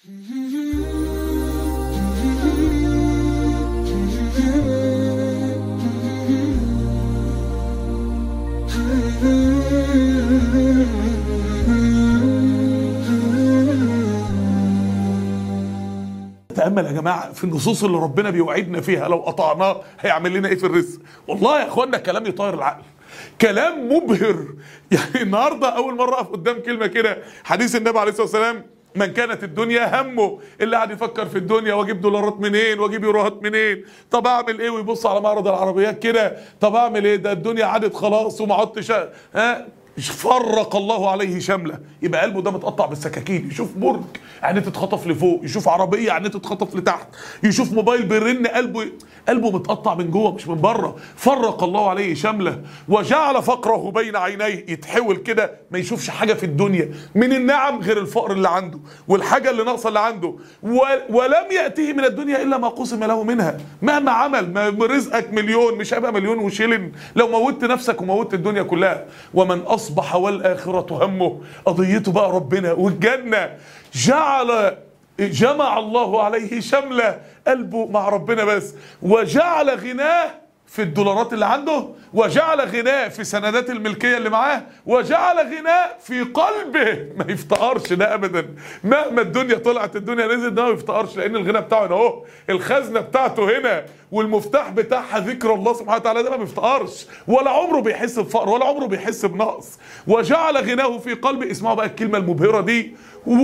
تأمل يا جماعة في النصوص اللي ربنا بيوعدنا فيها لو قطعناه هيعمل لنا ايه في الرزق والله يا اخوانا كلام يطير العقل كلام مبهر يعني النهارده اول مرة اقف قدام كلمة كده حديث النبي عليه الصلاة والسلام من كانت الدنيا همه اللي قاعد يفكر في الدنيا واجيب دولارات منين واجيب يوروهات منين طب اعمل ايه ويبص على معرض العربيات كده طب اعمل ايه ده الدنيا عادت خلاص وما عدتش ها فرق الله عليه شمله يبقى قلبه ده متقطع بالسكاكين يشوف برج يعني تتخطف لفوق يشوف عربيه يعني تتخطف لتحت يشوف موبايل بيرن قلبه قلبه متقطع من جوه مش من بره فرق الله عليه شمله وجعل فقره بين عينيه يتحول كده ما يشوفش حاجه في الدنيا من النعم غير الفقر اللي عنده والحاجه اللي ناقصه اللي عنده و... ولم ياته من الدنيا الا ما قسم له منها مهما عمل ما رزقك مليون مش هيبقى مليون وشيلن لو موتت نفسك وموتت الدنيا كلها ومن اصبح والاخره همه قضيته بقى ربنا والجنه جعل جمع الله عليه شمله قلبه مع ربنا بس وجعل غناه في الدولارات اللي عنده وجعل غناه في سندات الملكيه اللي معاه وجعل غناه في قلبه ما يفتقرش ده ابدا مهما الدنيا طلعت الدنيا نزلت ده ما يفتقرش لان الغنى بتاعه هنا اهو الخزنه بتاعته هنا والمفتاح بتاعها ذكر الله سبحانه وتعالى ده ما بيفتقرش ولا عمره بيحس بفقر ولا عمره بيحس بنقص وجعل غناه في قلبه اسمعوا بقى الكلمه المبهره دي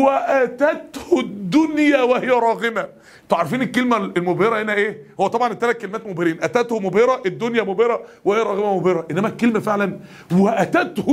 واتته الدنيا وهي راغمه انتوا عارفين الكلمه المبهره هنا ايه هو طبعا الثلاث كلمات مبهرين اتته مبهره الدنيا مبهره وهي راغمه مبهره انما الكلمه فعلا واتته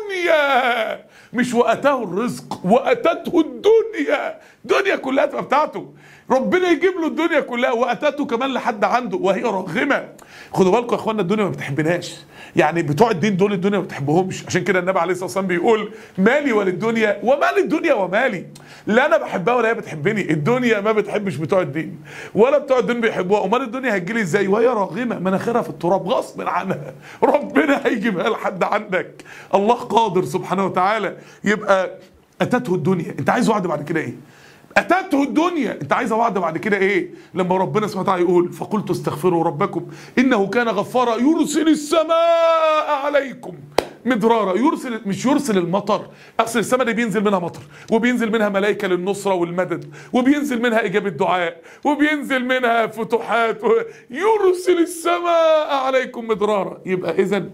الدنيا مش واتاه الرزق واتته الدنيا الدنيا كلها تبقى بتاعته ربنا يجيب له الدنيا كلها واتته كمان لحد عنده وهي راغمه خدوا بالكم يا اخوانا الدنيا ما بتحبناش يعني بتوع الدين دول الدنيا ما بتحبهمش عشان كده النبي عليه الصلاه والسلام بيقول مالي وللدنيا ومال الدنيا ومالي لا انا بحبها ولا هي بتحبني الدنيا ما بتحبش بتوع الدين ولا بتوع الدين بيحبوها امال الدنيا هتجيلي ازاي وهي راغمه مناخيرها في التراب غصب عنها ربنا هيجيبها لحد عندك الله قادر سبحانه وتعالى يبقى اتته الدنيا انت عايز وعد بعد كده ايه اتته الدنيا انت عايز وعد بعد كده ايه لما ربنا سبحانه وتعالى يقول فقلت استغفروا ربكم انه كان غفارا يرسل السماء عليكم مدرارا يرسل مش يرسل المطر اصل السماء دي بينزل منها مطر وبينزل منها ملائكه للنصره والمدد وبينزل منها اجابه دعاء وبينزل منها فتوحات و... يرسل السماء عليكم مدرارا يبقى اذا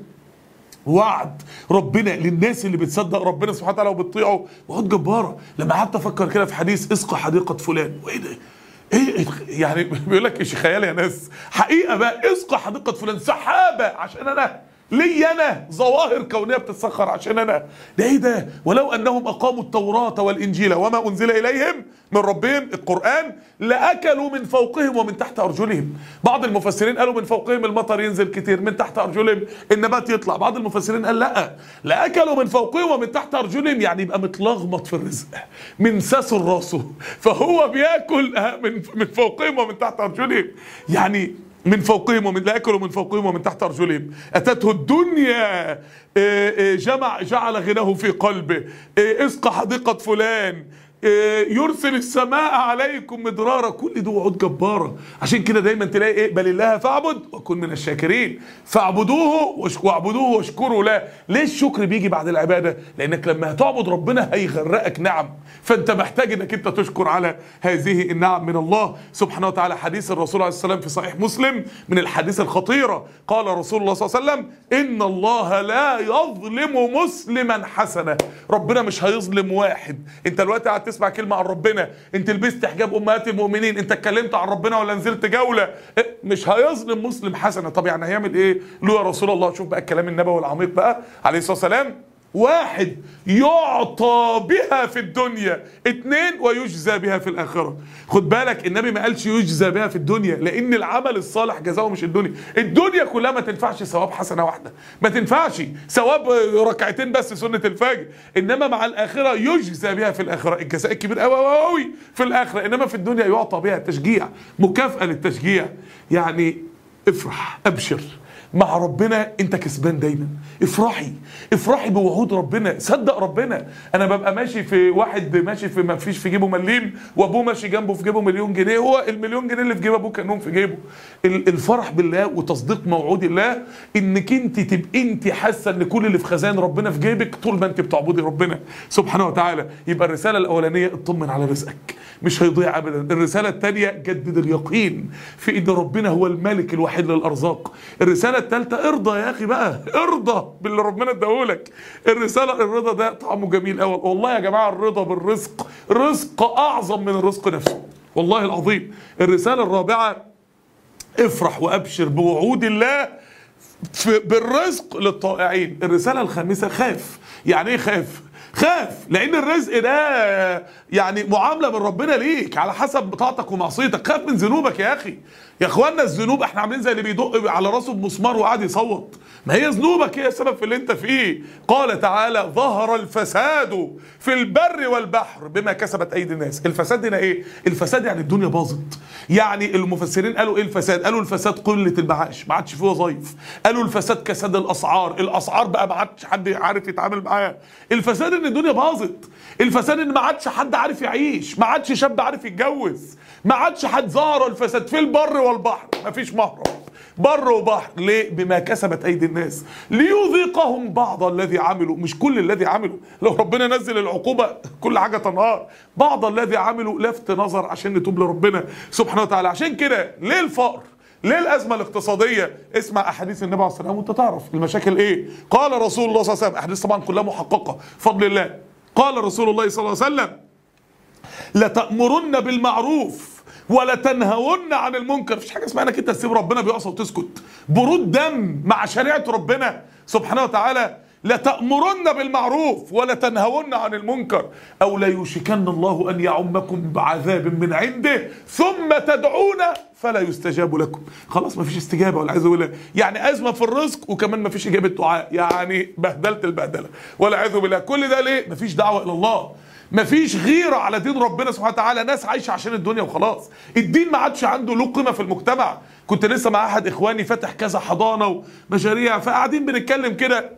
وعد ربنا للناس اللي بتصدق ربنا سبحانه وتعالى وبتطيعه وعد جباره لما قعدت افكر كده في حديث اسقى حديقه فلان وايه ده ايه يعني بيقول لك ايش خيال يا ناس حقيقه بقى اسقى حديقه فلان سحابه عشان انا لي انا ظواهر كونيه بتتسخر عشان انا ده ايه ده ولو انهم اقاموا التوراه والانجيل وما انزل اليهم من ربهم القران لاكلوا من فوقهم ومن تحت ارجلهم بعض المفسرين قالوا من فوقهم المطر ينزل كتير من تحت ارجلهم النبات يطلع بعض المفسرين قال لا لاكلوا من فوقهم ومن تحت ارجلهم يعني يبقى متلخبط في الرزق من ساس راسه فهو بياكل من من فوقهم ومن تحت ارجلهم يعني من فوقهم ومن لا ياكلوا من فوقهم ومن تحت ارجلهم اتته الدنيا جمع جعل غناه في قلبه اسقى حديقه فلان يرسل السماء عليكم مدرارا كل دي وعود جباره عشان كده دايما تلاقي ايه بل الله فاعبد وكن من الشاكرين فاعبدوه واعبدوه واشكروا له ليه الشكر بيجي بعد العباده لانك لما هتعبد ربنا هيغرقك نعم فانت محتاج انك انت تشكر على هذه النعم من الله سبحانه وتعالى حديث الرسول عليه السلام في صحيح مسلم من الحديث الخطيره قال رسول الله صلى الله عليه وسلم ان الله لا يظلم مسلما حسنه ربنا مش هيظلم واحد انت دلوقتي قاعد تسمع كلمه عن ربنا انت لبست حجاب امهات المؤمنين انت اتكلمت عن ربنا ولا نزلت جوله إيه؟ مش هيظلم مسلم حسنه طب يعني هيعمل ايه له يا رسول الله شوف بقى الكلام النبوي العميق بقى عليه الصلاه والسلام واحد يعطى بها في الدنيا اتنين ويجزى بها في الآخرة خد بالك النبي ما قالش يجزى بها في الدنيا لأن العمل الصالح جزاؤه مش الدنيا الدنيا كلها ما تنفعش ثواب حسنة واحدة ما تنفعش ثواب ركعتين بس سنة الفجر إنما مع الآخرة يجزى بها في الآخرة الجزاء الكبير قوي قوي في الآخرة إنما في الدنيا يعطى بها تشجيع مكافأة للتشجيع يعني افرح أبشر مع ربنا انت كسبان دايما افرحي افرحي بوعود ربنا صدق ربنا انا ببقى ماشي في واحد ماشي في ما فيش في جيبه مليم وابوه ماشي جنبه في جيبه مليون جنيه هو المليون جنيه اللي في جيب ابوه كانهم في جيبه الفرح بالله وتصديق موعود الله انك انت تبقي انت حاسه ان كل اللي في خزان ربنا في جيبك طول ما انت بتعبدي ربنا سبحانه وتعالى يبقى الرساله الاولانيه اطمن على رزقك مش هيضيع ابدا الرساله الثانيه جدد اليقين في ان ربنا هو الملك الوحيد للارزاق الرساله الثالثه ارضى يا اخي بقى ارضى باللي ربنا اداهولك الرساله الرضا ده طعمه جميل قوي والله يا جماعه الرضا بالرزق رزق اعظم من الرزق نفسه والله العظيم الرساله الرابعه افرح وابشر بوعود الله في بالرزق للطائعين الرساله الخامسه خاف يعني ايه خاف خاف لان الرزق ده يعني معامله من ربنا ليك على حسب بطاعتك ومعصيتك خاف من ذنوبك يا اخي يا اخوانا الذنوب احنا عاملين زي اللي بيدق على راسه بمسمار وقاعد يصوت ما هي ذنوبك هي السبب في اللي انت فيه قال تعالى ظهر الفساد في البر والبحر بما كسبت ايدي الناس الفساد هنا ايه الفساد يعني الدنيا باظت يعني المفسرين قالوا ايه الفساد قالوا الفساد قله المعاش ما عادش فيه وظايف قالوا الفساد كساد الاسعار الاسعار بقى ما عادش حد عارف يتعامل معاها الفساد ان الدنيا باظت الفساد ان ما عادش حد عارف يعيش ما عادش شاب عارف يتجوز ما عادش حد ظهر الفساد في البر والبحر ما فيش مهرب بر وبحر ليه بما كسبت ايدي الناس ليذيقهم بعض الذي عملوا مش كل الذي عملوا لو ربنا نزل العقوبه كل حاجه تنهار بعض الذي عملوا لفت نظر عشان نتوب لربنا سبحانه وتعالى عشان كده ليه الفقر ليه الازمه الاقتصاديه اسمع احاديث النبي عليه الصلاه والسلام وانت تعرف المشاكل ايه قال رسول الله صلى الله عليه وسلم احاديث طبعا كلها محققه بفضل الله قال رسول الله صلى الله عليه وسلم لتأمرن بالمعروف ولا تنهون عن المنكر مفيش حاجه اسمها انك انت تسيب ربنا بيعصى وتسكت برود دم مع شريعه ربنا سبحانه وتعالى لتأمرن بالمعروف ولا تنهون عن المنكر أو لا يوشكن الله أن يعمكم بعذاب من عنده ثم تدعون فلا يستجاب لكم خلاص ما فيش استجابة والعياذ بالله يعني أزمة في الرزق وكمان ما فيش إجابة دعاء يعني بهدلت البهدلة والعياذ بالله كل ده ليه ما فيش دعوة إلى الله مفيش غيرة على دين ربنا سبحانه وتعالى ناس عايشة عشان الدنيا وخلاص الدين ما عادش عنده له قيمة في المجتمع كنت لسه مع أحد إخواني فاتح كذا حضانة ومشاريع فقاعدين بنتكلم كده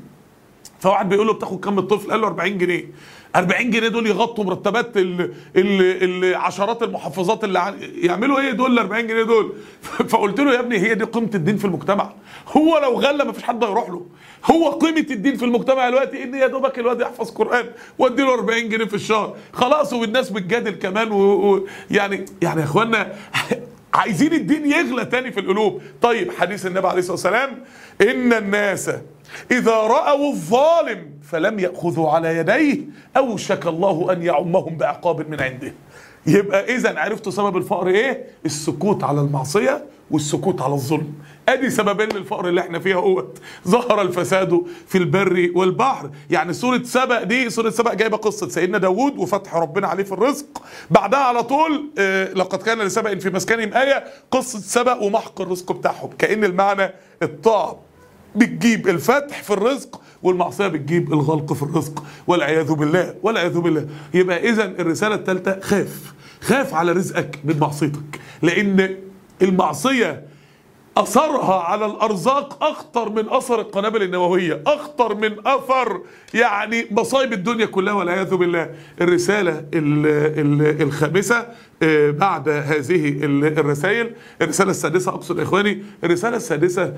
فواحد بيقول له بتاخد كام الطفل قال له 40 جنيه 40 جنيه دول يغطوا مرتبات ال ال ال عشرات المحفظات اللي عن... يعملوا ايه دول ال 40 جنيه دول فقلت له يا ابني هي دي قيمه الدين في المجتمع هو لو غلى ما فيش حد هيروح له هو قيمه الدين في المجتمع دلوقتي ان يا دوبك الواد يحفظ قران وادي له 40 جنيه في الشهر خلاص والناس بتجادل كمان و... و... يعني يعني يا اخوانا عايزين الدين يغلى تاني في القلوب طيب حديث النبي عليه الصلاه والسلام ان الناس إذا رأوا الظالم فلم يأخذوا على يديه أوشك الله أن يعمهم بعقاب من عنده يبقى إذا عرفتوا سبب الفقر إيه؟ السكوت على المعصية والسكوت على الظلم ادي سببين للفقر اللي احنا فيها اهوت ظهر الفساد في البر والبحر يعني سورة سبأ دي سورة سبأ جايبة قصة سيدنا داوود وفتح ربنا عليه في الرزق بعدها على طول آه لقد كان لسبأ في مسكنهم آية قصة سبأ ومحق الرزق بتاعهم كأن المعنى الطاعة بتجيب الفتح في الرزق والمعصيه بتجيب الغلق في الرزق والعياذ بالله والعياذ بالله يبقى اذا الرساله الثالثه خاف خاف على رزقك من معصيتك لان المعصيه اثرها على الارزاق اخطر من اثر القنابل النوويه اخطر من اثر يعني مصايب الدنيا كلها والعياذ بالله الرساله ال ال الخامسه بعد هذه الرسائل الرساله السادسه اقصد اخواني الرساله السادسه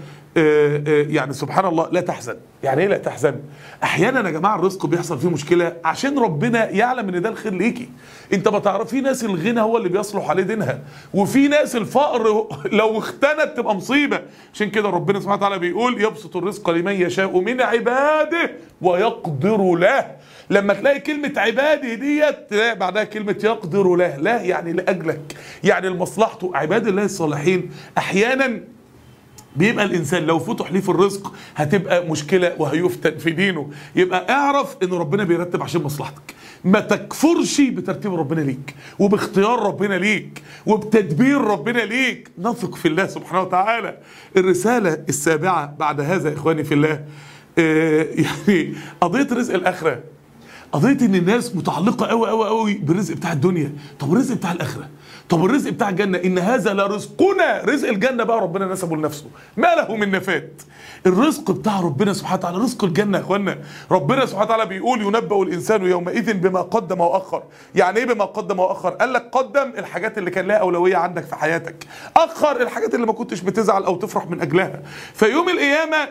يعني سبحان الله لا تحزن يعني ايه لا تحزن احيانا يا جماعه الرزق بيحصل فيه مشكله عشان ربنا يعلم ان ده الخير ليكي انت ما تعرف في ناس الغنى هو اللي بيصلح عليه دينها وفي ناس الفقر لو اختنت تبقى مصيبه عشان كده ربنا سبحانه وتعالى بيقول يبسط الرزق لمن يشاء من عباده ويقدر له لما تلاقي كلمة عبادي ديت تلاقي بعدها كلمة يقدر له لا يعني لأجلك يعني لمصلحته عباد الله الصالحين أحيانا بيبقى الانسان لو فتح ليه في الرزق هتبقى مشكله وهيفتن في دينه يبقى اعرف ان ربنا بيرتب عشان مصلحتك ما تكفرش بترتيب ربنا ليك وباختيار ربنا ليك وبتدبير ربنا ليك نثق في الله سبحانه وتعالى الرساله السابعه بعد هذا يا اخواني في الله آه يعني قضيه رزق الاخره قضيه ان الناس متعلقه قوي قوي قوي بالرزق بتاع الدنيا طب الرزق بتاع الاخره طب الرزق بتاع الجنه ان هذا لرزقنا رزق الجنه بقى ربنا نسبه لنفسه ما له من نفات الرزق بتاع ربنا سبحانه وتعالى رزق الجنه يا اخوانا ربنا سبحانه وتعالى بيقول ينبأ الانسان يومئذ بما قدم واخر يعني ايه بما قدم واخر قال لك قدم الحاجات اللي كان لها اولويه عندك في حياتك اخر الحاجات اللي ما كنتش بتزعل او تفرح من اجلها فيوم القيامه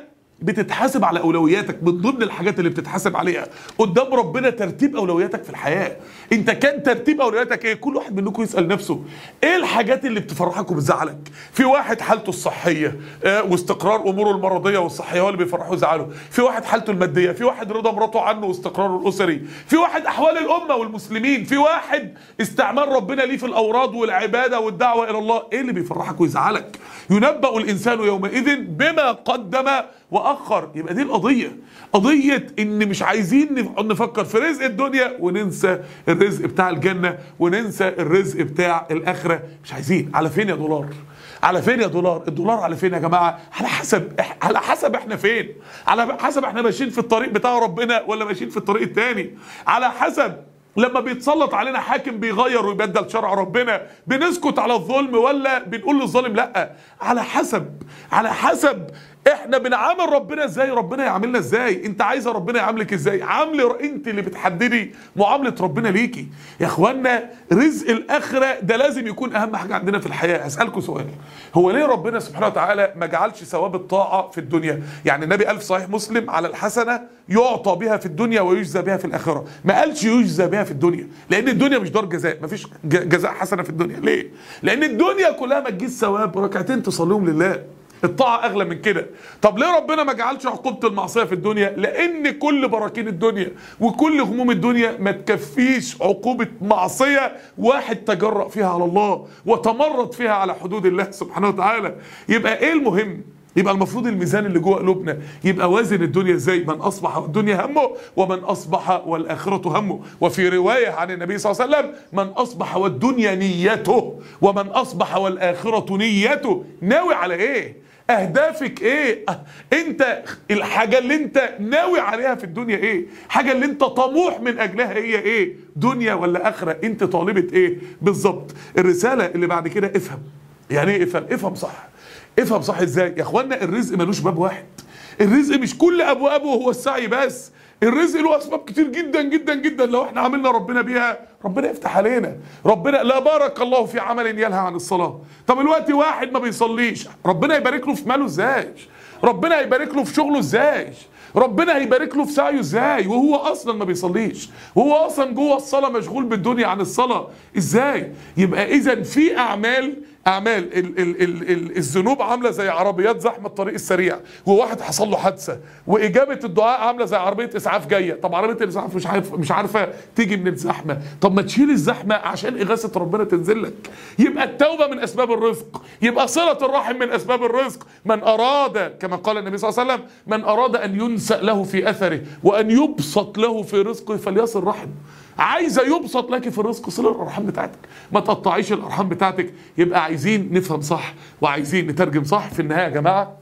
بتتحاسب على اولوياتك من ضمن الحاجات اللي بتتحاسب عليها قدام ربنا ترتيب اولوياتك في الحياه انت كان ترتيب اولوياتك ايه كل واحد منكم يسال نفسه ايه الحاجات اللي بتفرحك وبتزعلك في واحد حالته الصحيه آه، واستقرار اموره المرضيه والصحيه هو اللي بيفرحه ويزعله في واحد حالته الماديه في واحد رضا مراته عنه واستقراره الاسري في واحد احوال الامه والمسلمين في واحد استعمال ربنا ليه في الاوراد والعباده والدعوه الى الله ايه اللي بيفرحك ويزعلك ينبأ الانسان يومئذ بما قدم واخر يبقى دي القضيه قضيه ان مش عايزين نف- نفكر في رزق الدنيا وننسى الرزق بتاع الجنه وننسى الرزق بتاع الاخره مش عايزين على فين يا دولار على فين يا دولار الدولار على فين يا جماعه على حسب إح- على حسب احنا فين على حسب احنا ماشيين في الطريق بتاع ربنا ولا ماشيين في الطريق التاني على حسب لما بيتسلط علينا حاكم بيغير ويبدل شرع ربنا بنسكت على الظلم ولا بنقول للظالم لا على حسب على حسب احنا بنعامل ربنا ازاي ربنا يعاملنا ازاي انت عايزه ربنا يعاملك ازاي عامل انت اللي بتحددي معامله ربنا ليكي يا اخوانا رزق الاخره ده لازم يكون اهم حاجه عندنا في الحياه هسالكم سؤال هو ليه ربنا سبحانه وتعالى ما جعلش ثواب الطاعه في الدنيا يعني النبي قال في صحيح مسلم على الحسنه يعطى بها في الدنيا ويجزى بها في الاخره ما قالش يجزى بها في الدنيا لان الدنيا مش دار جزاء ما فيش جزاء حسنه في الدنيا ليه لان الدنيا كلها ما تجيش ثواب ركعتين تصليهم لله الطاعة أغلى من كده طب ليه ربنا ما جعلش عقوبة المعصية في الدنيا لأن كل براكين الدنيا وكل هموم الدنيا ما تكفيش عقوبة معصية واحد تجرأ فيها على الله وتمرد فيها على حدود الله سبحانه وتعالى يبقى إيه المهم يبقى المفروض الميزان اللي جوه قلوبنا يبقى وازن الدنيا ازاي من اصبح والدنيا همه ومن اصبح والاخره همه وفي روايه عن النبي صلى الله عليه وسلم من اصبح والدنيا نيته ومن اصبح والاخره نيته ناوي على ايه اهدافك ايه أه، انت الحاجه اللي انت ناوي عليها في الدنيا ايه حاجه اللي انت طموح من اجلها هي ايه دنيا ولا اخره انت طالبه ايه بالظبط الرساله اللي بعد كده افهم يعني ايه افهم افهم صح افهم صح ازاي يا اخوانا الرزق ملوش باب واحد الرزق مش كل ابوابه هو السعي بس الرزق له اسباب كتير جدا جدا جدا لو احنا عملنا ربنا بيها ربنا يفتح علينا ربنا لا بارك الله في عمل ينهى عن الصلاه طب الوقت واحد ما بيصليش ربنا يبارك له في ماله ازاي ربنا هيبارك له في شغله ازاي ربنا هيبارك له في سعيه ازاي وهو اصلا ما بيصليش وهو اصلا جوه الصلاه مشغول بالدنيا عن الصلاه ازاي يبقى اذا في اعمال اعمال ال ال ال ال الذنوب عامله زي عربيات زحمه الطريق السريع وواحد حصل له حادثه واجابه الدعاء عامله زي عربيه اسعاف جايه طب عربيه الاسعاف مش عارف مش عارفه تيجي من الزحمه طب ما تشيل الزحمه عشان اغاثه ربنا تنزل لك يبقى التوبه من اسباب الرزق يبقى صله الرحم من اسباب الرزق من اراد كما قال النبي صلى الله عليه وسلم من اراد ان ينسأ له في اثره وان يبسط له في رزقه فليصل رحمه عايزه يبسط لك في الرزق صل الارحام بتاعتك ما تقطعيش الارحام بتاعتك يبقى عايزين نفهم صح وعايزين نترجم صح في النهايه يا جماعه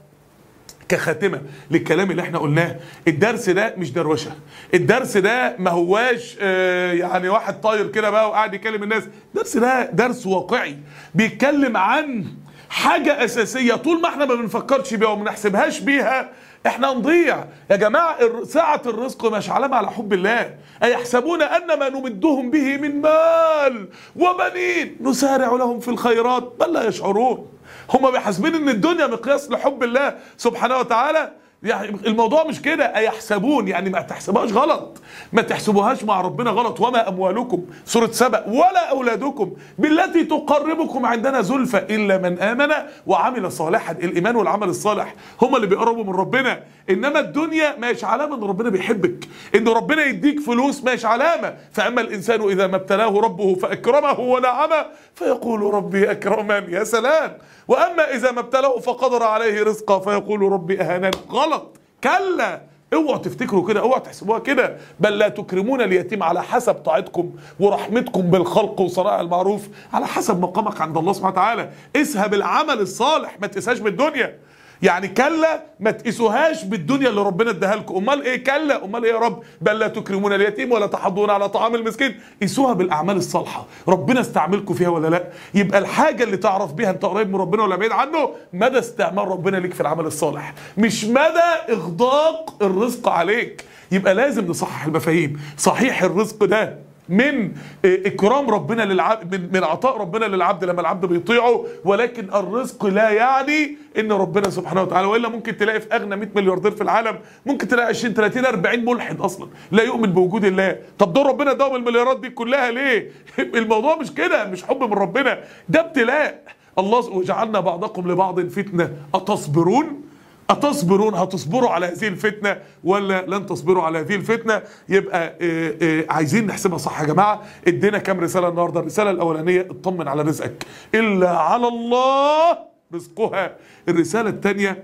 كخاتمه للكلام اللي احنا قلناه الدرس ده مش دروشه الدرس ده ما هواش آه، يعني واحد طاير كده بقى وقاعد يكلم الناس الدرس ده درس واقعي بيتكلم عن حاجه اساسيه طول ما احنا ما بنفكرش بيها وما بنحسبهاش بيها احنا نضيع يا جماعه الر- سعه الرزق مش علامه على حب الله ايحسبون ان ما نمدهم به من مال وبنين نسارع لهم في الخيرات بل لا يشعرون هم بيحسبين ان الدنيا مقياس لحب الله سبحانه وتعالى يعني الموضوع مش كده ايحسبون يعني ما تحسبوهاش غلط ما تحسبوهاش مع ربنا غلط وما اموالكم سوره سبأ ولا اولادكم بالتي تقربكم عندنا زلفى الا من امن وعمل صالحا الايمان والعمل الصالح هم اللي بيقربوا من ربنا انما الدنيا مش علامه ان ربنا بيحبك ان ربنا يديك فلوس مش علامه فاما الانسان اذا ما ابتلاه ربه فاكرمه ونعمه فيقول ربي اكرمن يا سلام واما اذا ما ابتلاه فقدر عليه رزقه فيقول ربي اهانن غلط كلا اوعوا تفتكروا كده اوعوا تحسبوها كده بل لا تكرمون اليتيم على حسب طاعتكم ورحمتكم بالخلق وصناع المعروف على حسب مقامك عند الله سبحانه وتعالى اسها بالعمل الصالح ما تقيسهاش بالدنيا يعني كلا ما تقيسوهاش بالدنيا اللي ربنا اداها لكم امال ايه كلا امال ايه يا رب بل لا تكرمون اليتيم ولا تحضون على طعام المسكين قيسوها بالاعمال الصالحه ربنا استعملكم فيها ولا لا يبقى الحاجه اللي تعرف بيها انت قريب من ربنا ولا بعيد عنه مدى استعمال ربنا ليك في العمل الصالح مش مدى اغداق الرزق عليك يبقى لازم نصحح المفاهيم صحيح الرزق ده من اكرام ربنا للعبد من من عطاء ربنا للعبد لما العبد بيطيعه ولكن الرزق لا يعني ان ربنا سبحانه وتعالى والا ممكن تلاقي في اغنى 100 ملياردير في العالم ممكن تلاقي 20 30 40 ملحد اصلا لا يؤمن بوجود الله طب دول ربنا اداهم المليارات دي كلها ليه الموضوع مش كده مش حب من ربنا ده ابتلاء الله وجعلنا بعضكم لبعض فتنه اتصبرون أتصبرون هتصبروا على هذه الفتنة ولا لن تصبروا على هذه الفتنة يبقى آه، آه، عايزين نحسبها صح يا جماعة ادينا كام رسالة النهاردة الرسالة الأولانية اطمن على رزقك إلا على الله رزقها الرسالة الثانية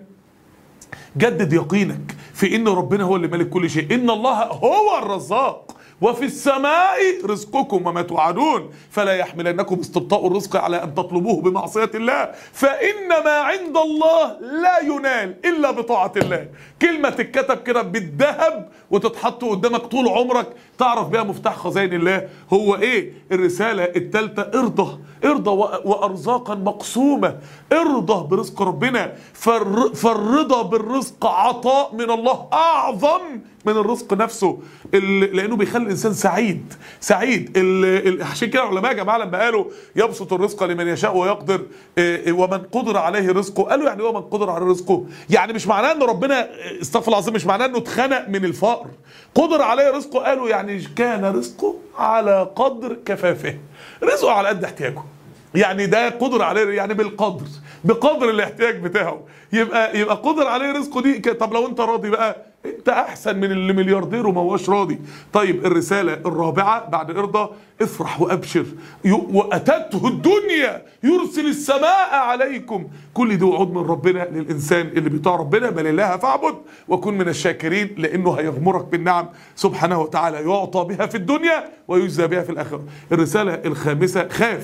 جدد يقينك في ان ربنا هو اللي مالك كل شيء ان الله هو الرزاق وفي السماء رزقكم وما توعدون فلا يحملنكم استبطاء الرزق على ان تطلبوه بمعصيه الله فان ما عند الله لا ينال الا بطاعه الله كلمه تتكتب كده بالذهب وتتحط قدامك طول عمرك تعرف بيها مفتاح خزائن الله هو ايه الرساله الثالثه ارضى ارضى و- وارزاقا مقسومه ارضى برزق ربنا فالر- فالرضا بالرزق عطاء من الله اعظم من الرزق نفسه ال- لانه بيخلي الانسان سعيد سعيد ال- ال- عشان كده العلماء يا جماعه لما قالوا يبسط الرزق لمن يشاء ويقدر إيه، إيه، ومن قدر عليه رزقه قالوا يعني ايه ومن قدر عليه رزقه يعني مش معناه ان ربنا استغفر الله العظيم مش معناه انه اتخنق من الفقر قدر عليه رزقه قالوا يعني كان رزقه على قدر كفافه رزقه على قد احتياجه يعني ده قدر عليه يعني بالقدر بقدر الاحتياج بتاعه يبقى يبقى قدر عليه رزقه دي ك- طب لو انت راضي بقى انت احسن من اللي ملياردير وما هوش راضي طيب الرساله الرابعه بعد ارضى افرح وابشر ي- واتته الدنيا يرسل السماء عليكم كل دي وعود من ربنا للانسان اللي بيطاع ربنا بل الله فاعبد وكن من الشاكرين لانه هيغمرك بالنعم سبحانه وتعالى يعطى بها في الدنيا ويجزى بها في الاخره الرساله الخامسه خاف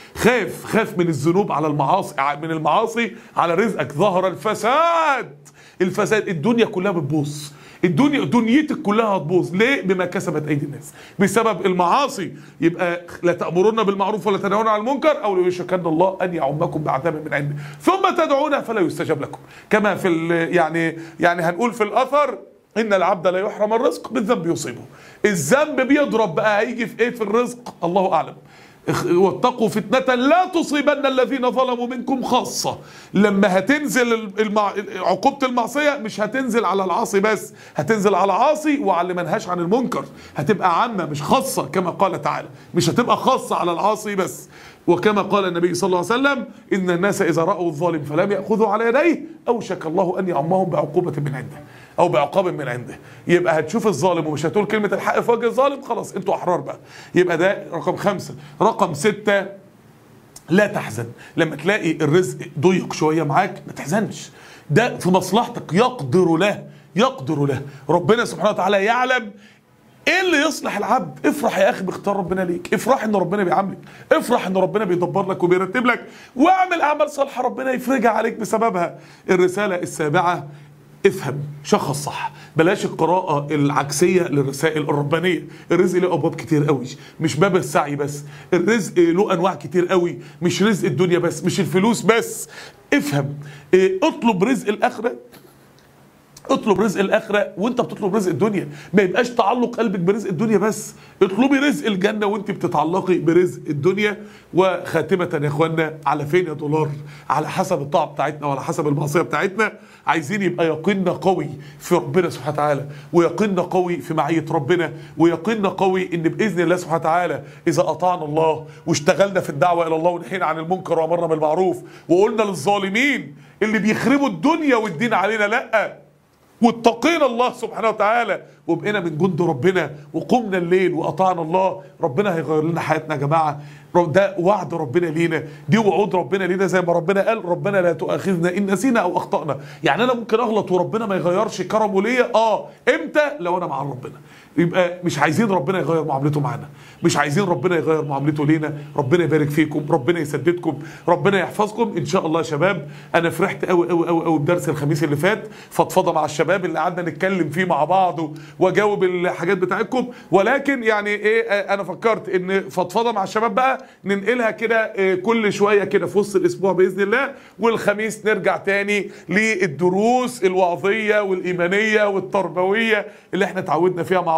خاف خاف من الذنوب على المعاصي من المعاصي على رزقك ظهر الفساد الفساد الدنيا كلها بتبوظ الدنيا دنيتك كلها هتبوظ ليه بما كسبت ايدي الناس بسبب المعاصي يبقى لا تامرون بالمعروف ولا تنهون عن المنكر او ليشكن الله ان يعمكم بعذاب من عنده ثم تدعونه فلا يستجاب لكم كما في ال- يعني يعني هنقول في الاثر ان العبد لا يحرم الرزق بالذنب يصيبه الذنب بيضرب بقى هيجي في ايه في الرزق الله اعلم اخ- واتقوا فتنة لا تصيبن الذين ظلموا منكم خاصة لما هتنزل المع... عقوبة المعصية مش هتنزل على العاصي بس هتنزل على العاصي وعلى اللي منهاش عن المنكر هتبقى عامة مش خاصة كما قال تعالى مش هتبقى خاصة على العاصي بس وكما قال النبي صلى الله عليه وسلم إن الناس إذا رأوا الظالم فلم يأخذوا على يديه أوشك الله أن يعمهم بعقوبة من عنده او بعقاب من عنده يبقى هتشوف الظالم ومش هتقول كلمه الحق في وجه الظالم خلاص انتوا احرار بقى يبقى ده رقم خمسة رقم ستة لا تحزن لما تلاقي الرزق ضيق شويه معاك ما تحزنش ده في مصلحتك يقدر له يقدر له ربنا سبحانه وتعالى يعلم ايه اللي يصلح العبد افرح يا اخي باختيار ربنا ليك افرح ان ربنا بيعاملك افرح ان ربنا بيدبر لك وبيرتب لك واعمل اعمال صالحه ربنا يفرجها عليك بسببها الرساله السابعه افهم شخص صح بلاش القراءة العكسية للرسائل الربانية الرزق له أبواب كتير قوي مش باب السعي بس الرزق له أنواع كتير قوي مش رزق الدنيا بس مش الفلوس بس افهم إيه، اطلب رزق الآخرة اطلب رزق الاخره وانت بتطلب رزق الدنيا ما يبقاش تعلق قلبك برزق الدنيا بس اطلبي رزق الجنه وانت بتتعلقي برزق الدنيا وخاتمه يا اخوانا على فين يا دولار على حسب الطاعه بتاعتنا وعلى حسب المعصيه بتاعتنا عايزين يبقى يقيننا قوي في ربنا سبحانه وتعالى ويقيننا قوي في معيه ربنا ويقيننا قوي ان باذن الله سبحانه وتعالى اذا اطعنا الله واشتغلنا في الدعوه الى الله ونهينا عن المنكر وامرنا بالمعروف وقلنا للظالمين اللي بيخربوا الدنيا والدين علينا لا واتقينا الله سبحانه وتعالى وبقينا من جند ربنا وقمنا الليل واطعنا الله ربنا هيغير لنا حياتنا يا جماعه رب- ده وعد ربنا لينا دي وعود ربنا لينا زي ما ربنا قال ربنا لا تؤاخذنا ان نسينا او اخطانا يعني انا ممكن اغلط وربنا ما يغيرش كرمه ليا اه امتى لو انا مع ربنا يبقى مش عايزين ربنا يغير معاملته معانا مش عايزين ربنا يغير معاملته لينا ربنا يبارك فيكم ربنا يسددكم ربنا يحفظكم ان شاء الله يا شباب انا فرحت قوي قوي قوي قوي بدرس الخميس اللي فات فضفضه مع الشباب اللي قعدنا نتكلم فيه مع بعض و- واجاوب الحاجات بتاعتكم ولكن يعني ايه آه، انا فكرت ان فضفضه مع الشباب بقى ننقلها كده آه، كل شويه كده في وسط الاسبوع باذن الله والخميس نرجع تاني للدروس الوعظيه والايمانيه والتربويه اللي احنا اتعودنا فيها مع بعض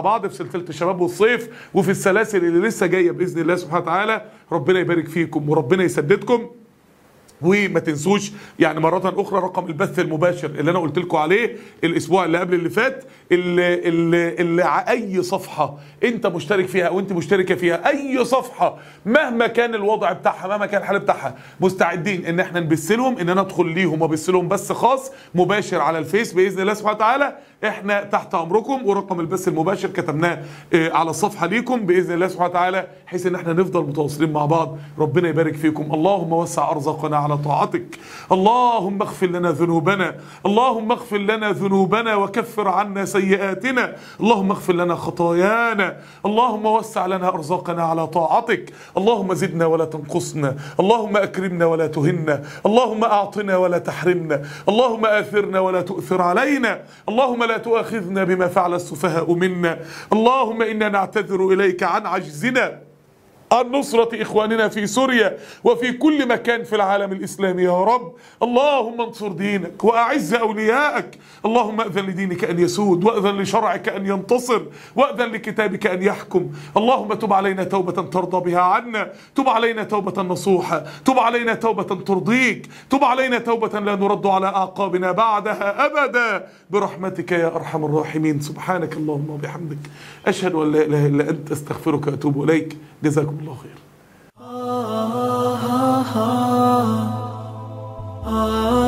بعض في سلسله الشباب والصيف وفي السلاسل اللي لسه جايه باذن الله سبحانه وتعالى ربنا يبارك فيكم وربنا يسددكم وما تنسوش يعني مرة أخرى رقم البث المباشر اللي أنا قلت لكم عليه الأسبوع اللي قبل اللي فات اللي, اللي, اللي ع- أي صفحة أنت مشترك فيها أو أنت مشتركة فيها أي صفحة مهما كان الوضع بتاعها مهما كان الحال بتاعها مستعدين إن احنا نبث لهم إن أنا أدخل ليهم وأبث لهم بس خاص مباشر على الفيس بإذن الله سبحانه وتعالى احنا تحت أمركم ورقم البث المباشر كتبناه آه، على الصفحة ليكم بإذن الله سبحانه وتعالى بحيث إن احنا نفضل متواصلين مع بعض ربنا يبارك فيكم اللهم وسع أرزاقنا على طاعتك اللهم اغفر لنا ذنوبنا اللهم اغفر لنا ذنوبنا وكفر عنا سيئاتنا اللهم اغفر لنا خطايانا اللهم وسع لنا أرزاقنا على طاعتك اللهم زدنا ولا تنقصنا اللهم أكرمنا ولا تهنا اللهم أعطنا ولا تحرمنا اللهم آثرنا ولا تؤثر علينا اللهم لا تؤاخذنا بما فعل السفهاء منا اللهم إنا نعتذر إليك عن عجزنا عن نصرة إخواننا في سوريا وفي كل مكان في العالم الإسلامي يا رب اللهم انصر دينك وأعز أولياءك اللهم أذن لدينك أن يسود وأذن لشرعك أن ينتصر وأذن لكتابك أن يحكم اللهم تب علينا توبة ترضى بها عنا تب علينا توبة نصوحة تب علينا توبة ترضيك تب علينا توبة لا نرد على أعقابنا بعدها أبدا برحمتك يا أرحم الراحمين سبحانك اللهم وبحمدك أشهد أن لا إله إلا أنت أستغفرك وأتوب إليك جزاكم الله خير ah